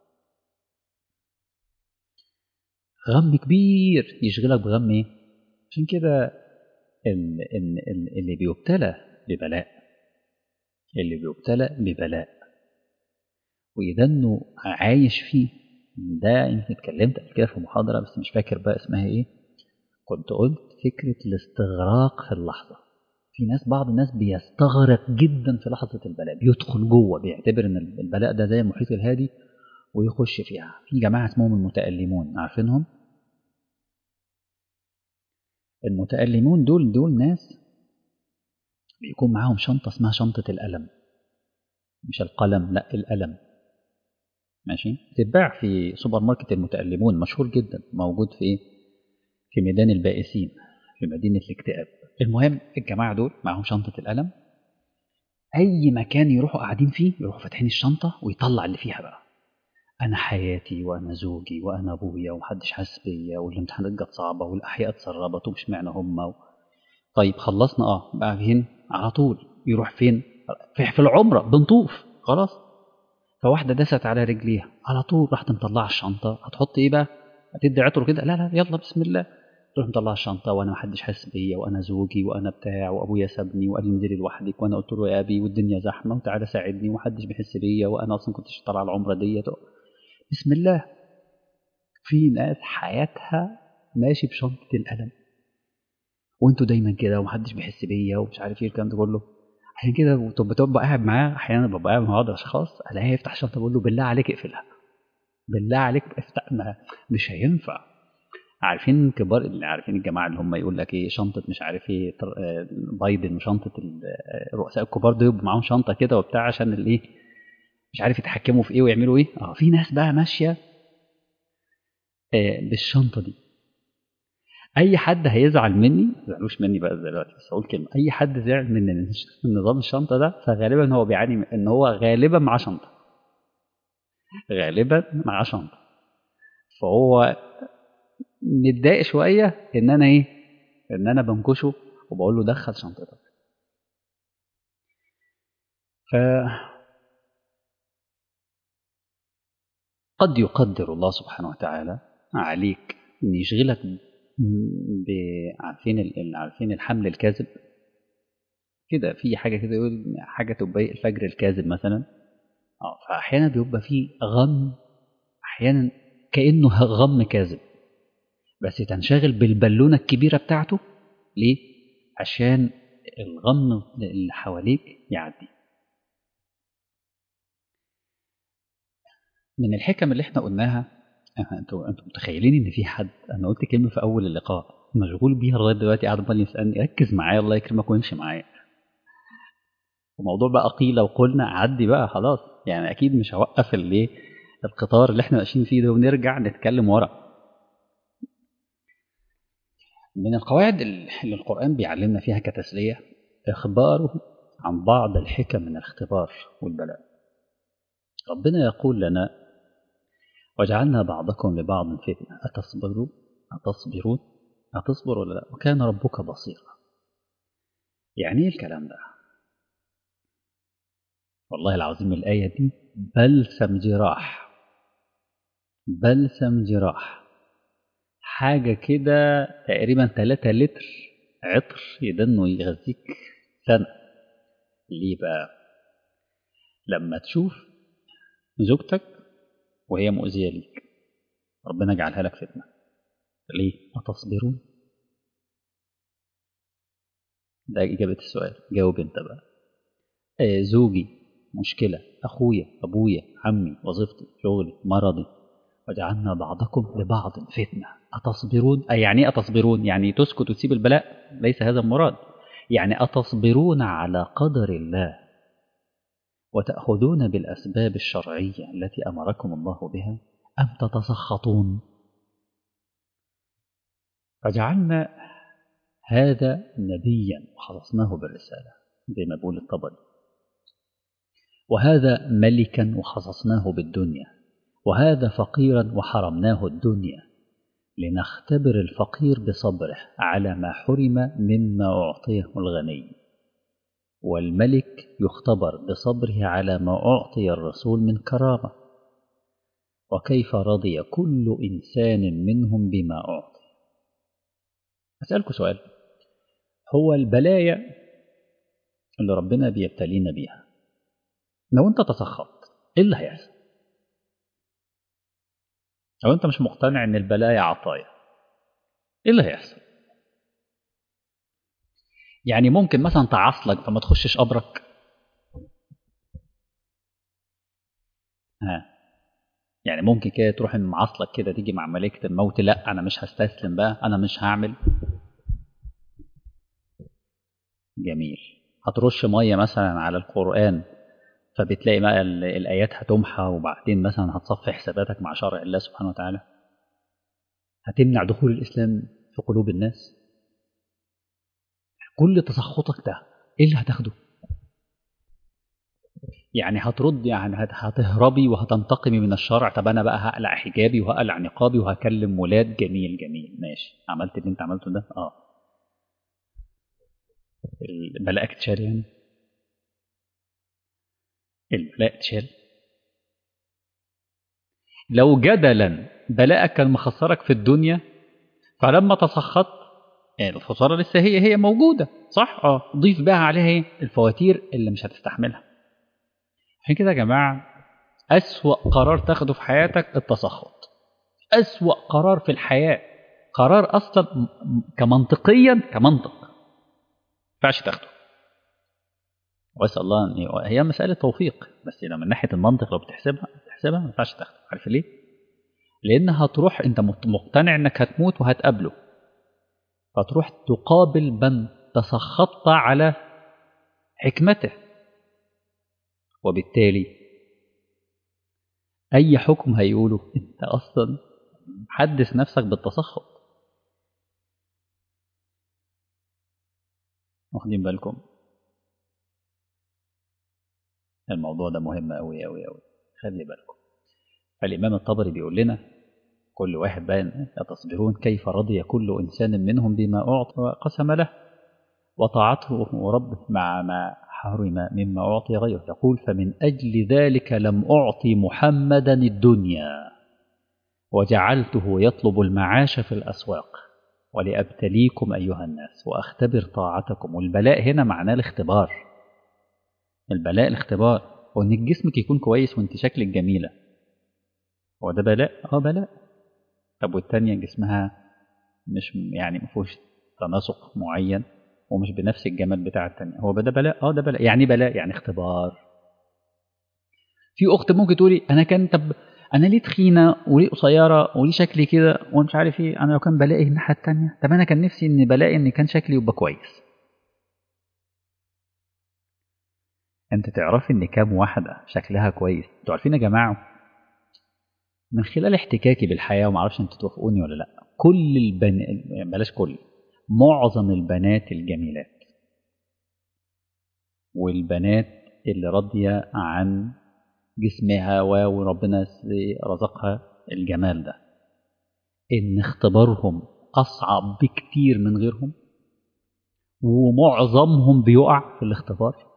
غم كبير يشغلك بغم ايه عشان كده اللي بيبتلى ببلاء اللي بيبتلى ببلاء واذا انه عايش فيه ده يمكن اتكلمت قبل كده في محاضره بس مش فاكر بقى اسمها ايه كنت قلت فكره الاستغراق في اللحظه في ناس بعض الناس بيستغرق جدا في لحظه البلاء بيدخل جوه بيعتبر ان البلاء ده زي المحيط الهادي ويخش فيها في جماعة اسمهم المتألمون عارفينهم المتألمون دول دول ناس بيكون معاهم شنطة اسمها شنطة الألم مش القلم لا الألم ماشي تتباع في سوبر ماركت المتألمون مشهور جدا موجود في ايه في ميدان البائسين في مدينة الاكتئاب المهم الجماعة دول معاهم شنطة الألم أي مكان يروحوا قاعدين فيه يروحوا فاتحين الشنطة ويطلع اللي فيها بقى أنا حياتي وأنا زوجي وأنا أبويا ومحدش حاسس بيا والامتحانات جت صعبة والأحياء اتسربت ومش معنى هما و... طيب خلصنا اه بقى فين على طول يروح فين في العمرة بنطوف خلاص فواحدة دست على رجليها على طول راحت مطلعة الشنطة هتحط ايه بقى هتدي عطر كده لا لا يلا بسم الله تروح مطلعة الشنطة وانا محدش حاسس بيا وانا زوجي وانا بتاع وابويا سابني وقال لي انزلي لوحدك وانا قلت له يا ابي والدنيا زحمة وتعالى ساعدني ومحدش بيحس بيا وانا اصلا كنتش طالعة العمرة ديت بسم الله في ناس حياتها ماشي بشنطة الألم وانتوا دايما كده ومحدش بيحس بيا ومش عارف ايه الكلام ده كله عشان كده بتبقى قاعد معاه احيانا ببقى قاعد مع بعض اشخاص الاقيه يفتح الشنطه بقول له بالله عليك اقفلها بالله عليك افتح ما مش هينفع عارفين كبار اللي عارفين الجماعه اللي هم يقول لك ايه شنطه مش عارف ايه بايدن وشنطه الرؤساء الكبار دول يبقى معاهم شنطه كده وبتاع عشان الايه مش عارف يتحكموا في ايه ويعملوا ايه اه في ناس بقى ماشيه آه بالشنطه دي اي حد هيزعل مني ما تزعلوش مني بقى دلوقتي بس اقول كلمه اي حد زعل من نظام الشنطه ده فغالبا هو بيعاني من ان هو غالبا معاه شنطه غالبا معاه شنطه فهو متضايق شويه ان انا ايه ان انا بنكشه وبقول له دخل شنطتك ف قد يقدر الله سبحانه وتعالى عليك ان يشغلك ب... عارفين ال... عارفين الحمل الكاذب كده في حاجه كده يقول حاجه تبقى الفجر الكاذب مثلا اه فاحيانا بيبقى فيه غم احيانا كانه غم كاذب بس تنشغل بالبالونه الكبيره بتاعته ليه عشان الغم اللي حواليك يعدي من الحكم اللي احنا قلناها انتوا انتوا متخيلين ان في حد انا قلت كلمه في اول اللقاء مشغول بيها لغايه دلوقتي قاعد عمال يسالني ركز معايا الله يكرمك وامشي معايا وموضوع بقى قيل وقلنا عدي بقى خلاص يعني اكيد مش هوقف الايه القطار اللي احنا ماشيين فيه ده ونرجع نتكلم ورا من القواعد اللي القرآن بيعلمنا فيها كتسلية إخباره عن بعض الحكم من الاختبار والبلاء ربنا يقول لنا وجعلنا بعضكم لبعض فتنة أتصبروا أتصبرون أتصبر ولا لا وكان ربك بصيرا يعني ايه الكلام ده والله العظيم الآية دي بلسم جراح بلسم جراح حاجة كده تقريبا 3 لتر عطر يدنه يغذيك سنة ليه بقى لما تشوف زوجتك وهي مؤذية ليك ربنا جعلها لك فتنة ليه أتصبرون ده إجابة السؤال جاوب أنت بقى آه زوجي مشكلة أخويا أبويا عمي وظيفتي شغلي مرضي وجعلنا بعضكم لبعض فتنة أتصبرون أي يعني أتصبرون يعني تسكت وتسيب البلاء ليس هذا المراد يعني أتصبرون على قدر الله وتأخذون بالأسباب الشرعية التي أمركم الله بها أم تتسخطون فجعلنا هذا نبيا وخلصناه بالرسالة زي ما بيقول الطبري وهذا ملكا وخصصناه بالدنيا وهذا فقيرا وحرمناه الدنيا لنختبر الفقير بصبره على ما حرم مما أعطيه الغني والملك يختبر بصبره على ما أعطي الرسول من كرامة وكيف رضي كل إنسان منهم بما أعطي أسألكم سؤال هو البلايا اللي ربنا بيبتلينا بيها لو أنت تسخطت إيه اللي هيحصل؟ لو أنت مش مقتنع إن البلايا عطايا إيه اللي هيحصل؟ يعني ممكن مثلا تعصلك فما تخشش قبرك ها يعني ممكن كده تروح معصلك كده تيجي مع ملائكة الموت لا أنا مش هستسلم بقى أنا مش هعمل جميل هترش مية مثلا على القرآن فبتلاقي بقى الآيات هتمحى وبعدين مثلا هتصفي حساباتك مع شرع الله سبحانه وتعالى هتمنع دخول الإسلام في قلوب الناس كل تسخطك ده ايه اللي هتاخده يعني هترد يعني هتهربي وهتنتقمي من الشرع طب انا بقى هقلع حجابي وهقلع نقابي وهكلم ولاد جميل جميل ماشي عملت اللي انت عملته ده اه البلاء اتشال يعني البلاء اتشال لو جدلا بلاءك كان مخسرك في الدنيا فلما تسخطت يعني الخسارة لسه هي هي موجودة صح؟ اه ضيف بقى عليها ايه؟ الفواتير اللي مش هتستحملها. عشان كده يا جماعة أسوأ قرار تاخده في حياتك التسخط. أسوأ قرار في الحياة قرار أصلا كمنطقيا كمنطق ما ينفعش تاخده. وأسأل الله أن هي مسألة توفيق بس لو من ناحية المنطق لو بتحسبها بتحسبها ما ينفعش تاخده، عارف ليه؟ لأن هتروح أنت مقتنع إنك هتموت وهتقابله فتروح تقابل من تسخطت على حكمته وبالتالي أي حكم هيقوله أنت أصلا حدث نفسك بالتسخط واخدين بالكم الموضوع ده مهم أوي أوي أوي خلي بالكم فالإمام الطبري بيقول لنا كل واحد بقى يتصبرون كيف رضي كل إنسان منهم بما أعطى وقسم له وطاعته ربه مع ما حرم مما أعطي غيره يقول فمن أجل ذلك لم أعطي محمدا الدنيا وجعلته يطلب المعاش في الأسواق ولأبتليكم أيها الناس وأختبر طاعتكم والبلاء هنا معناه الاختبار البلاء الاختبار وإن جسمك يكون كويس وإنت شكلك جميلة هو ده بلاء؟ اه بلاء طب والتانية جسمها مش يعني ما فيهوش تناسق معين ومش بنفس الجمال بتاع التانية هو ده بلاء اه ده بلاء يعني بلاء يعني اختبار في اخت ممكن تقولي انا كان طب انا ليه تخينه وليه قصيره وليه شكلي كده ومش عارف ايه انا لو كان بلاقي الناحيه التانية طب انا كان نفسي ان بلاقي ان كان شكلي يبقى كويس انت تعرفي ان كام واحده شكلها كويس انتوا عارفين يا جماعه من خلال احتكاكي بالحياه وما اعرفش انتوا توافقوني ولا لا كل البنات بلاش كل معظم البنات الجميلات والبنات اللي راضيه عن جسمها وربنا رزقها الجمال ده ان اختبارهم اصعب بكتير من غيرهم ومعظمهم بيقع في الاختبار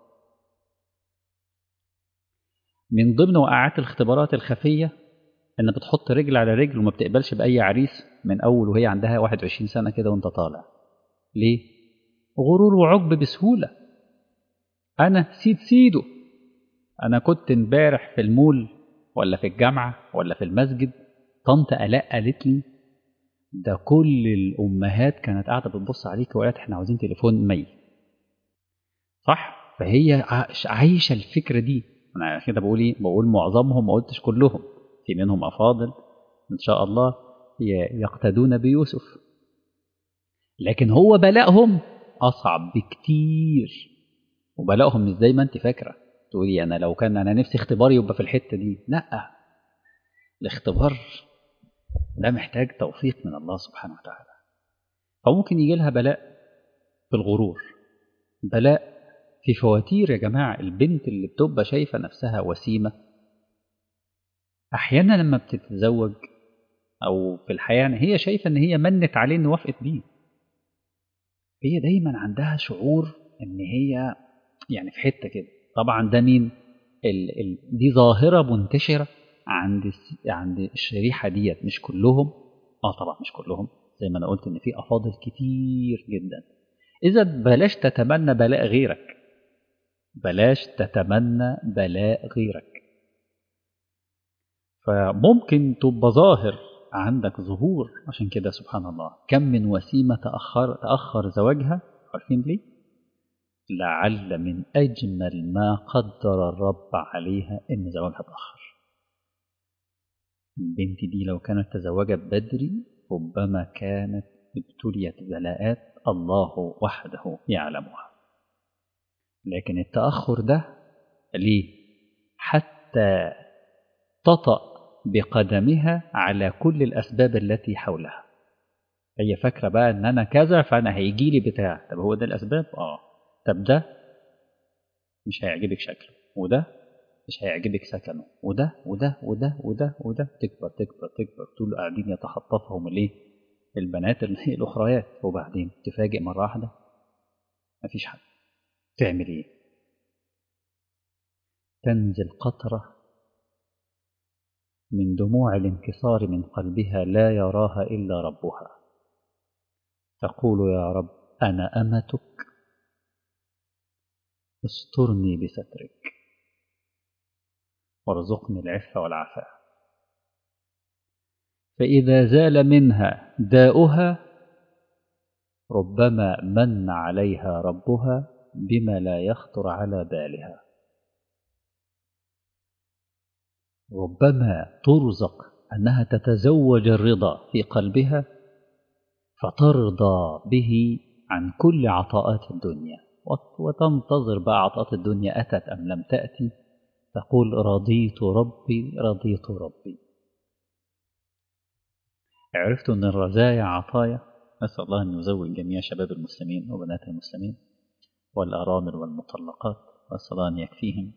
من ضمن وقعات الاختبارات الخفية ان بتحط رجل على رجل وما بتقبلش بأي عريس من أول وهي عندها 21 سنة كده وانت طالع ليه؟ غرور وعجب بسهولة أنا سيد سيده أنا كنت امبارح في المول ولا في الجامعة ولا في المسجد طنط آلاء قالت لي ده كل الأمهات كانت قاعدة بتبص عليك وقالت احنا عاوزين تليفون مي صح؟ فهي عايشة الفكرة دي أنا كده بقول إيه؟ بقول معظمهم ما قلتش كلهم في منهم أفاضل إن شاء الله يقتدون بيوسف لكن هو بلاءهم أصعب بكتير وبلاءهم مش زي ما أنت فاكرة تقولي أنا لو كان أنا نفسي اختباري يبقى في الحتة دي لا الاختبار ده محتاج توفيق من الله سبحانه وتعالى فممكن يجي لها بلاء في الغرور بلاء في فواتير يا جماعة البنت اللي بتبقى شايفة نفسها وسيمة أحيانا لما بتتزوج أو في الحياة هي شايفة إن هي منت عليه إن وافقت بيه هي دايما عندها شعور إن هي يعني في حتة كده طبعا ده مين ال ال دي ظاهرة منتشرة عند عند الشريحة ديت مش كلهم اه طبعا مش كلهم زي ما انا قلت ان في افاضل كتير جدا اذا بلاش تتمنى بلاء غيرك بلاش تتمنى بلاء غيرك فممكن تبقى ظاهر عندك ظهور عشان كده سبحان الله كم من وسيمة تأخر, تأخر زواجها عارفين ليه؟ لعل من أجمل ما قدر الرب عليها إن زواجها تأخر البنت دي لو كانت تزوجت بدري ربما كانت ابتليت بلاءات الله وحده يعلمها لكن التأخر ده ليه؟ حتى تطأ بقدمها على كل الأسباب التي حولها هي فاكرة بقى إن أنا كذا فأنا هيجي لي بتاع طب هو ده الأسباب؟ آه طب ده مش هيعجبك شكله وده مش هيعجبك سكنه وده وده وده وده وده تكبر تكبر تكبر طول قاعدين يتخطفهم الايه البنات الاخريات وبعدين تفاجئ مره واحده مفيش حد تعمل ايه تنزل قطره من دموع الانكسار من قلبها لا يراها الا ربها تقول يا رب انا امتك استرني بسترك وارزقني العفة والعفاء فإذا زال منها داؤها ربما من عليها ربها بما لا يخطر على بالها ربما ترزق أنها تتزوج الرضا في قلبها فترضى به عن كل عطاءات الدنيا وتنتظر بقى عطاءات الدنيا أتت أم لم تأتي تقول رضيت ربي رضيت ربي عرفت أن الرزايا عطايا نسأل الله أن يزوج جميع شباب المسلمين وبنات المسلمين والأرامل والمطلقات نسأل الله أن يكفيهم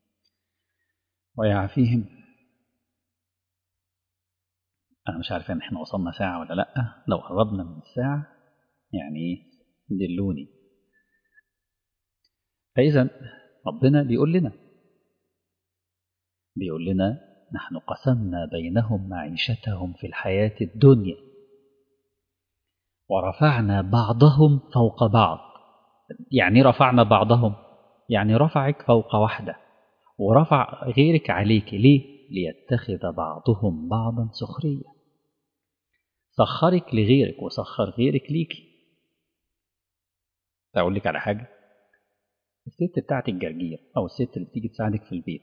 ويعافيهم أنا مش عارف إن إحنا وصلنا ساعة ولا لأ لو قربنا من الساعة يعني دلوني فإذا ربنا بيقول لنا بيقول لنا نحن قسمنا بينهم معيشتهم في الحياة الدنيا ورفعنا بعضهم فوق بعض يعني رفعنا بعضهم يعني رفعك فوق واحدة ورفع غيرك عليك ليه؟ ليتخذ بعضهم بعضا سخرية سخرك لغيرك وسخر غيرك ليكي أقول لك على حاجة الست بتاعت الجرجير أو الست اللي بتيجي تساعدك في البيت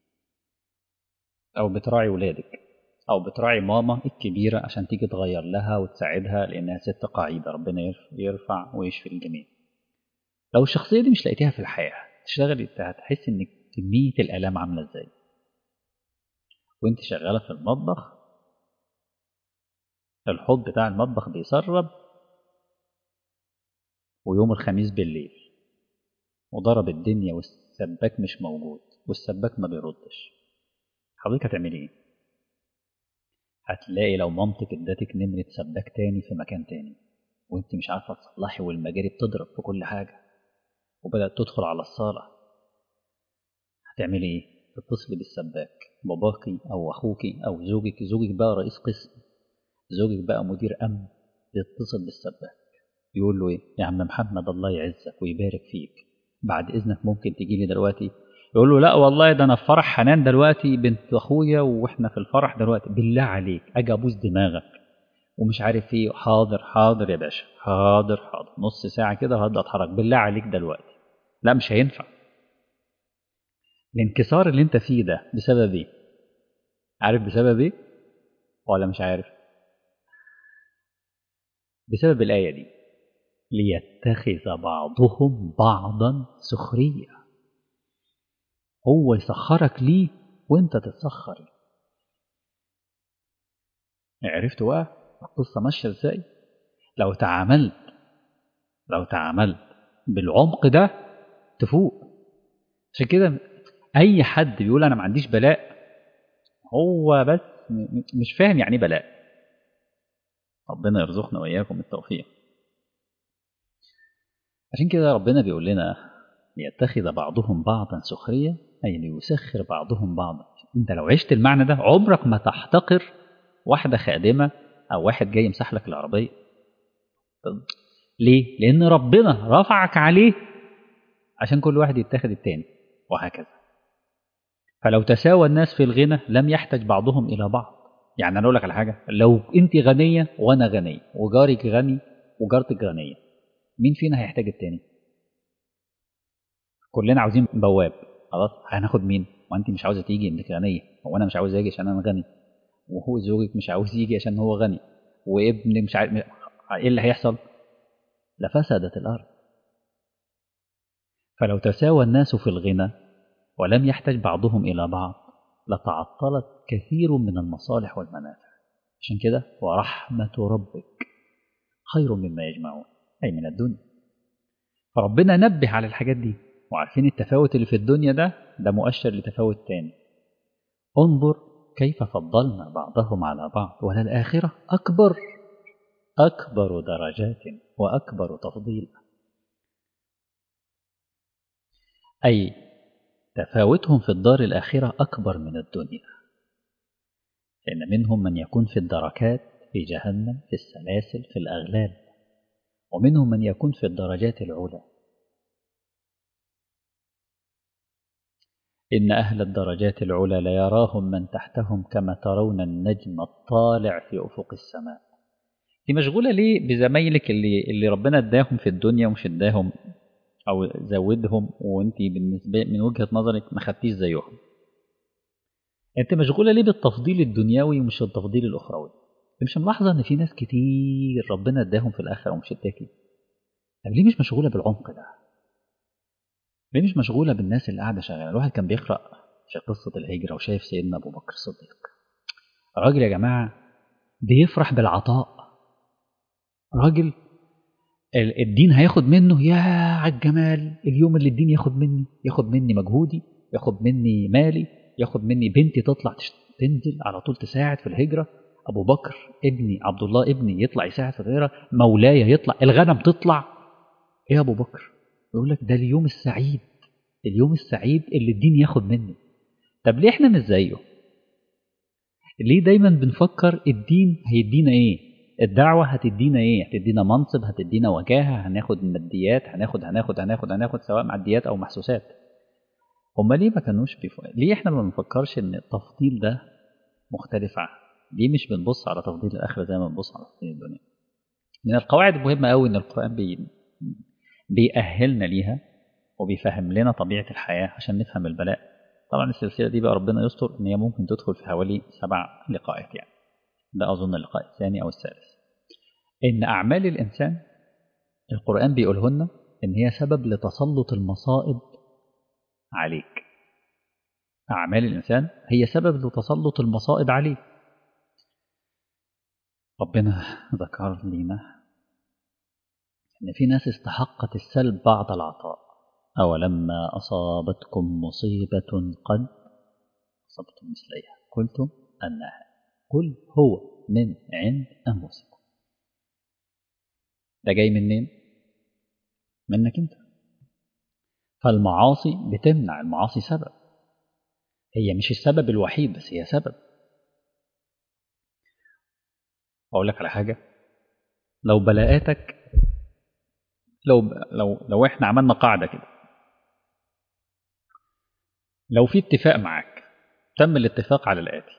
أو بتراعي ولادك أو بتراعي ماما الكبيرة عشان تيجي تغير لها وتساعدها لأنها ست قاعدة ربنا يرفع ويشفي الجميع لو الشخصية دي مش لقيتيها في الحياة تشتغلي هتحس إن كمية الآلام عاملة إزاي وانت شغالة في المطبخ الحوض بتاع المطبخ بيسرب ويوم الخميس بالليل وضرب الدنيا والسباك مش موجود والسباك ما بيردش حضرتك هتعملي ايه هتلاقي لو مامتك ادتك نمرة سباك تاني في مكان تاني وانت مش عارفة تصلحي والمجاري بتضرب في كل حاجة وبدأت تدخل على الصالة هتعملي ايه تتصلي بالسباك باباكي او اخوكي او زوجك زوجك بقى رئيس قسم زوجك بقى مدير امن يتصل بالسباك يقول له ايه يا عم محمد الله يعزك ويبارك فيك بعد اذنك ممكن تيجي لي دلوقتي يقول له لا والله ده انا في فرح حنان دلوقتي بنت اخويا واحنا في الفرح دلوقتي بالله عليك اجي ابوس دماغك ومش عارف ايه حاضر حاضر يا باشا حاضر حاضر نص ساعه كده وهبدا اتحرك بالله عليك دلوقتي لا مش هينفع الانكسار اللي انت فيه ده بسبب ايه عارف بسبب ايه ولا مش عارف بسبب الايه دي ليتخذ بعضهم بعضا سخريه هو يسخرك ليه وانت تتسخر عرفت بقى القصه ماشيه ازاي لو تعاملت لو تعاملت بالعمق ده تفوق عشان كده اي حد بيقول انا ما عنديش بلاء هو بس مش فاهم يعني ايه بلاء ربنا يرزقنا واياكم التوفيق عشان كده ربنا بيقول لنا ليتخذ بعضهم بعضا سخريه اي ليسخر بعضهم بعضا انت لو عشت المعنى ده عمرك ما تحتقر واحده خادمه او واحد جاي يمسح لك العربيه ليه لان ربنا رفعك عليه عشان كل واحد يتخذ التاني وهكذا فلو تساوى الناس في الغنى لم يحتاج بعضهم إلى بعض يعني أنا أقول لك على حاجة لو أنت غنية وأنا غني وجارك غني وجارتك غنية مين فينا هيحتاج التاني كلنا عاوزين بواب خلاص هناخد مين وانت مش عاوزه تيجي انك غنيه وانا مش عاوز اجي عشان انا غني وهو زوجك مش عاوز يجي عشان هو غني وابن مش عارف ايه اللي هيحصل لفسدت الارض فلو تساوى الناس في الغنى ولم يحتج بعضهم إلى بعض لتعطلت كثير من المصالح والمنافع عشان كده ورحمة ربك خير مما يجمعون أي من الدنيا فربنا نبه على الحاجات دي وعارفين التفاوت اللي في الدنيا ده ده مؤشر لتفاوت تاني انظر كيف فضلنا بعضهم على بعض وللآخرة أكبر أكبر درجات وأكبر تفضيلا أي تفاوتهم في الدار الآخرة أكبر من الدنيا لأن منهم من يكون في الدركات في جهنم في السلاسل في الأغلال ومنهم من يكون في الدرجات العلى إن أهل الدرجات العلى ليراهم من تحتهم كما ترون النجم الطالع في أفق السماء دي مشغولة ليه بزمايلك اللي, اللي ربنا اداهم في الدنيا ومش اداهم او زودهم وانت بالنسبه من وجهه نظرك ما خدتيش زيهم انت مشغوله ليه بالتفضيل الدنيوي ومش التفضيل الاخروي انت مش ملاحظه ان في ناس كتير ربنا اداهم في الاخره ومش اداكي طب ليه مش مشغوله بالعمق ده ليه مش مشغوله بالناس اللي قاعده شغاله الواحد كان بيقرا في قصه الهجره وشايف سيدنا ابو بكر الصديق راجل يا جماعه بيفرح بالعطاء راجل الدين هياخد منه يا على الجمال اليوم اللي الدين ياخد مني ياخد مني مجهودي ياخد مني مالي ياخد مني بنتي تطلع تنزل على طول تساعد في الهجرة أبو بكر ابني عبد الله ابني يطلع يساعد في الهجرة مولاي يطلع الغنم تطلع إيه يا أبو بكر يقول لك ده اليوم السعيد اليوم السعيد اللي الدين ياخد مني طب ليه احنا مش زيه ليه دايما بنفكر الدين هيدينا ايه الدعوة هتدينا ايه هتدينا منصب هتدينا وجاهة هناخد ماديات هناخد هناخد هناخد هناخد سواء معديات او محسوسات هما ليه ما كانوش بيف... ليه احنا ما بنفكرش ان التفضيل ده مختلف عنه ليه مش بنبص على تفضيل الاخره زي ما بنبص على تفضيل الدنيا من القواعد المهمه قوي ان القران بي... بيأهلنا ليها وبيفهم لنا طبيعه الحياه عشان نفهم البلاء طبعا السلسله دي بقى ربنا يستر ان هي ممكن تدخل في حوالي سبع لقاءات يعني ده اظن اللقاء الثاني او الثالث ان اعمال الانسان القران بيقولهن ان هي سبب لتسلط المصائب عليك أعمال الإنسان هي سبب لتسلط المصائب عليه ربنا ذكر لنا إن في ناس استحقت السلب بعد العطاء أولما أصابتكم مصيبة قد أصبتم مثليها قلتم أنها قل هو من عند أنفسكم ده جاي منين؟ منك أنت فالمعاصي بتمنع المعاصي سبب هي مش السبب الوحيد بس هي سبب أقول لك على حاجة لو بلاءاتك لو لو لو احنا عملنا قاعدة كده لو في اتفاق معاك تم الاتفاق على الآتي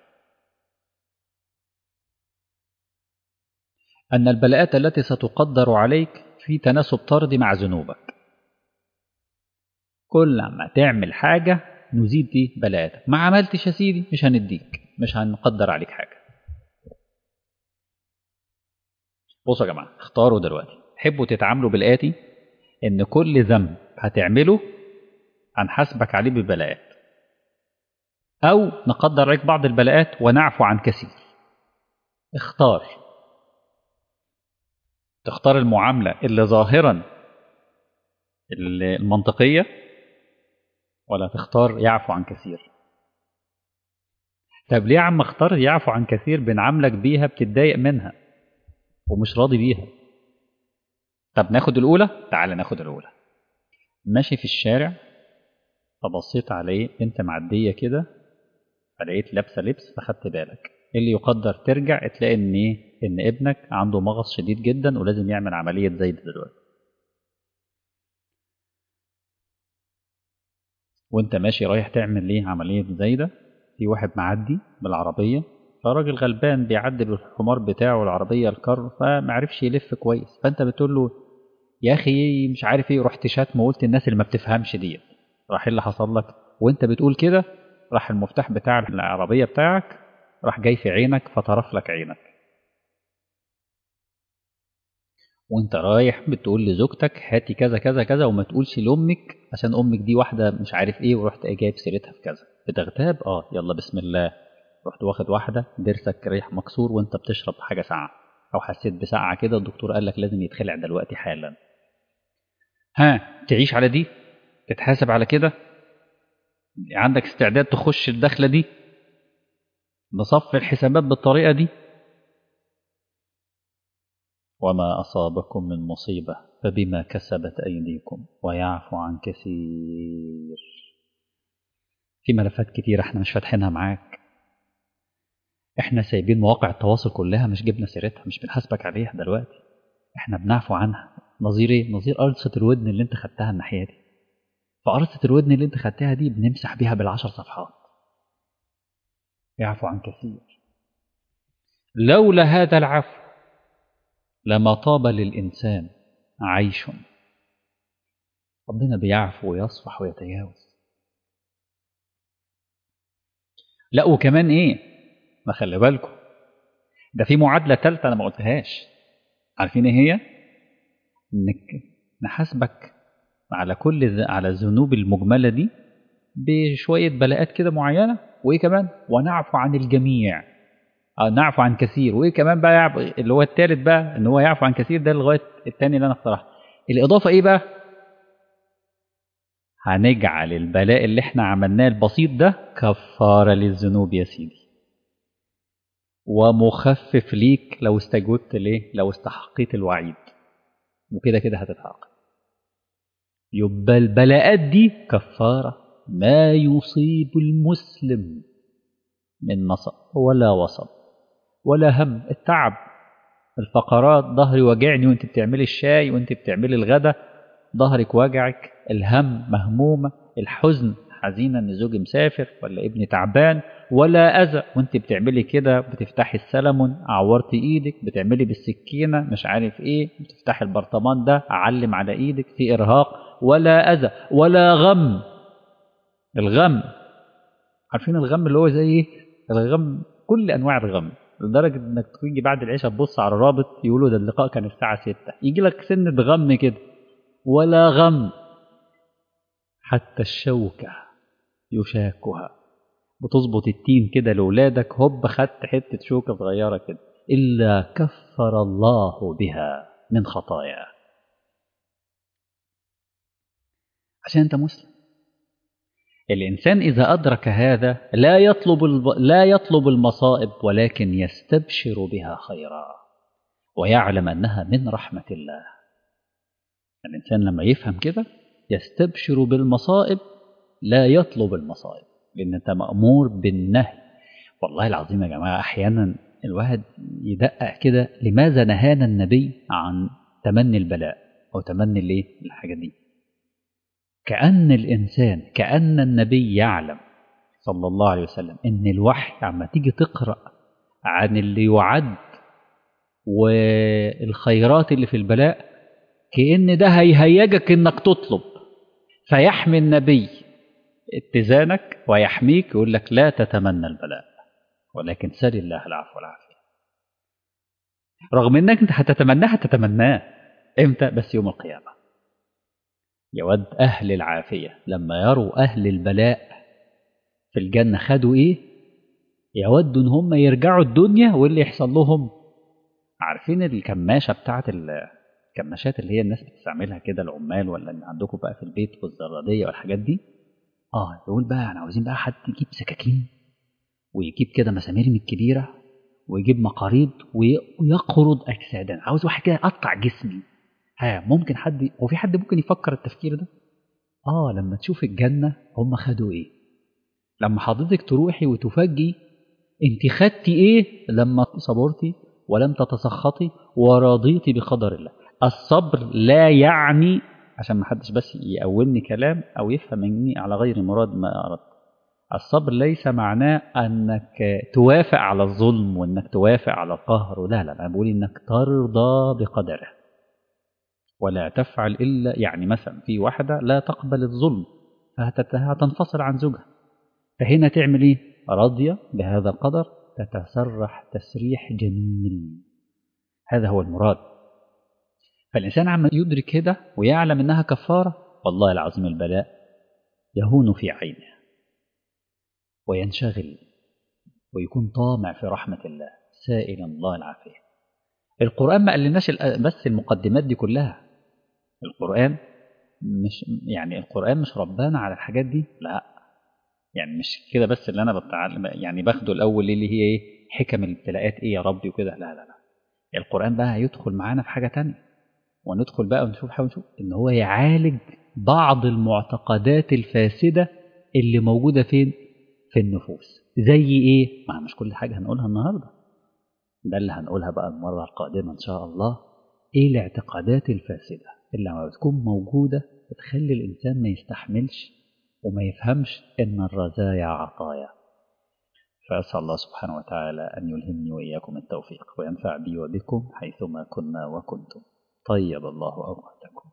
أن البلاءات التي ستقدر عليك في تناسب طردي مع ذنوبك كل ما تعمل حاجة نزيد دي بلاءاتك ما عملتش يا سيدي مش هنديك مش هنقدر عليك حاجة بصوا يا جماعة اختاروا دلوقتي تحبوا تتعاملوا بالآتي إن كل ذنب هتعمله هنحاسبك عليه ببلاءات أو نقدر عليك بعض البلاءات ونعفو عن كثير اختار تختار المعاملة اللي ظاهرا المنطقية ولا تختار يعفو عن كثير طب ليه يا عم اختار يعفو عن كثير بنعاملك بيها بتتضايق منها ومش راضي بيها طب ناخد الأولى تعال ناخد الأولى ماشي في الشارع فبصيت عليه انت معدية كده فلقيت لابسة لبس فخدت بالك اللي يقدر ترجع تلاقي ان ايه ان ابنك عنده مغص شديد جدا ولازم يعمل عملية زايدة دلوقتي وانت ماشي رايح تعمل ليه عملية زايدة في واحد معدي بالعربية فراجل غلبان بيعدي بالحمار بتاعه العربية الكر فمعرفش يلف كويس فانت بتقول له يا اخي مش عارف ايه رحت شاتم وقلت الناس اللي ما بتفهمش ديت راح ايه اللي حصل لك وانت بتقول كده راح المفتاح بتاع العربية بتاعك راح جاي في عينك فطرف لك عينك وانت رايح بتقول لزوجتك هاتي كذا كذا كذا وما تقولش لامك عشان امك دي واحده مش عارف ايه ورحت جايب سيرتها في كذا بتغتاب اه يلا بسم الله رحت واخد واحده ضرسك ريح مكسور وانت بتشرب حاجه ساقعه او حسيت بسقعه كده الدكتور قال لك لازم يتخلع دلوقتي حالا ها تعيش على دي تتحاسب على كده عندك استعداد تخش الدخله دي بصف الحسابات بالطريقه دي وما أصابكم من مصيبة فبما كسبت أيديكم ويعفو عن كثير في ملفات كتير احنا مش فاتحينها معاك احنا سايبين مواقع التواصل كلها مش جبنا سيرتها مش بنحاسبك عليها دلوقتي احنا بنعفو عنها نظير ايه نظير قرصة الودن اللي انت خدتها الناحية دي فقرصة الودن اللي انت خدتها دي بنمسح بيها بالعشر صفحات يعفو عن كثير لولا هذا العفو لما طاب للإنسان عيش ربنا بيعفو ويصفح ويتجاوز لا وكمان ايه ما خلي بالكم ده في معادلة ثالثة أنا ما قلتهاش عارفين ايه هي؟ إنك نحاسبك على كل على الذنوب المجملة دي بشوية بلاءات كده معينة وإيه كمان؟ ونعفو عن الجميع أو نعفو عن كثير وايه كمان بقى يعفو اللي هو الثالث بقى ان هو يعفو عن كثير ده لغايه الثاني اللي انا اقترحته الاضافه ايه بقى هنجعل البلاء اللي احنا عملناه البسيط ده كفاره للذنوب يا سيدي ومخفف ليك لو استجبت ليه لو استحقيت الوعيد وكده كده هتتحقق يبقى البلاءات دي كفاره ما يصيب المسلم من نصب ولا وصب ولا هم التعب الفقرات ظهري وجعني وانت بتعملي الشاي وانت بتعملي الغدا ظهرك وجعك الهم مهمومة الحزن حزينة ان زوجي مسافر ولا ابني تعبان ولا أذى وانت بتعملي كده بتفتحي السلمون عورتي ايدك بتعملي بالسكينة مش عارف ايه بتفتحي البرطمان ده اعلم على ايدك في ارهاق ولا أذى ولا غم الغم عارفين الغم اللي هو زي ايه الغم كل انواع الغم لدرجة انك تيجي بعد العشاء تبص على الرابط يقولوا ده اللقاء كان الساعة 6 يجي لك سنة غم كده ولا غم حتى الشوكة يشاكها بتظبط التين كده لأولادك هوب خدت حتة شوكة صغيرة كده إلا كفر الله بها من خطايا عشان أنت مسلم الإنسان إذا أدرك هذا لا يطلب الب... لا يطلب المصائب ولكن يستبشر بها خيرا ويعلم أنها من رحمة الله الإنسان لما يفهم كده يستبشر بالمصائب لا يطلب المصائب لأن أنت مأمور بالنهي والله العظيم يا جماعة أحيانا الواحد يدقق كده لماذا نهانا النبي عن تمني البلاء أو تمني الايه الحاجة دي كأن الإنسان كأن النبي يعلم صلى الله عليه وسلم إن الوحي عما تيجي تقرأ عن اللي يعد والخيرات اللي في البلاء كأن ده هيهيجك إنك تطلب فيحمي النبي اتزانك ويحميك يقول لك لا تتمنى البلاء ولكن سل الله العفو والعافية رغم انك انت هتتمناه هتتمناه امتى بس يوم القيامة يود أهل العافية لما يروا أهل البلاء في الجنة خدوا إيه يودوا إن هم يرجعوا الدنيا واللي يحصل لهم عارفين الكماشة بتاعت الكماشات اللي هي الناس بتستعملها كده العمال ولا اللي عندكم بقى في البيت والزرادية والحاجات دي اه يقول بقى احنا عاوزين بقى حد يجيب سكاكين ويجيب كده مسامير من الكبيرة ويجيب مقاريض ويقرض أجسادا عاوز واحد كده يقطع جسمي ها ممكن حد هو في حد ممكن يفكر التفكير ده اه لما تشوف الجنة هم خدوا ايه لما حضرتك تروحي وتفاجئي انت خدتي ايه لما صبرتي ولم تتسخطي ورضيتي بقدر الله الصبر لا يعني عشان ما حدش بس يأولني كلام او يفهم مني على غير مراد ما اردت الصبر ليس معناه انك توافق على الظلم وانك توافق على القهر لا لا انا بقول انك ترضى بقدره ولا تفعل الا يعني مثلا في واحده لا تقبل الظلم فهتنفصل عن زوجها فهنا تعمل ايه راضيه بهذا القدر تتسرح تسريح جميل هذا هو المراد فالانسان عما يدرك كده ويعلم انها كفاره والله العظيم البلاء يهون في عينه وينشغل ويكون طامع في رحمة الله سائلا الله العافية القرآن ما قالناش بس المقدمات دي كلها القرآن مش يعني القرآن مش ربانا على الحاجات دي لا يعني مش كده بس اللي أنا بتعلم يعني باخده الأول اللي هي إيه حكم الابتلاءات إيه يا ربي وكده لا لا لا القرآن بقى هيدخل معانا في حاجة تانية وندخل بقى ونشوف حاول نشوف إن هو يعالج بعض المعتقدات الفاسدة اللي موجودة فين في النفوس زي ايه ما مش كل حاجه هنقولها النهارده ده اللي هنقولها بقى المره القادمه ان شاء الله ايه الاعتقادات الفاسده اللي لما بتكون موجوده بتخلي الانسان ما يستحملش وما يفهمش ان الرزايا عطايا فاسال الله سبحانه وتعالى ان يلهمني واياكم التوفيق وينفع بي وبكم حيثما كنا وكنتم طيب الله اوقاتكم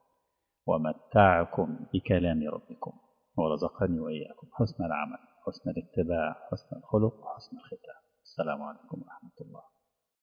ومتعكم بكلام ربكم ورزقني واياكم حسن العمل حسن الاتباع حسن الخلق وحسن الختام السلام عليكم ورحمة الله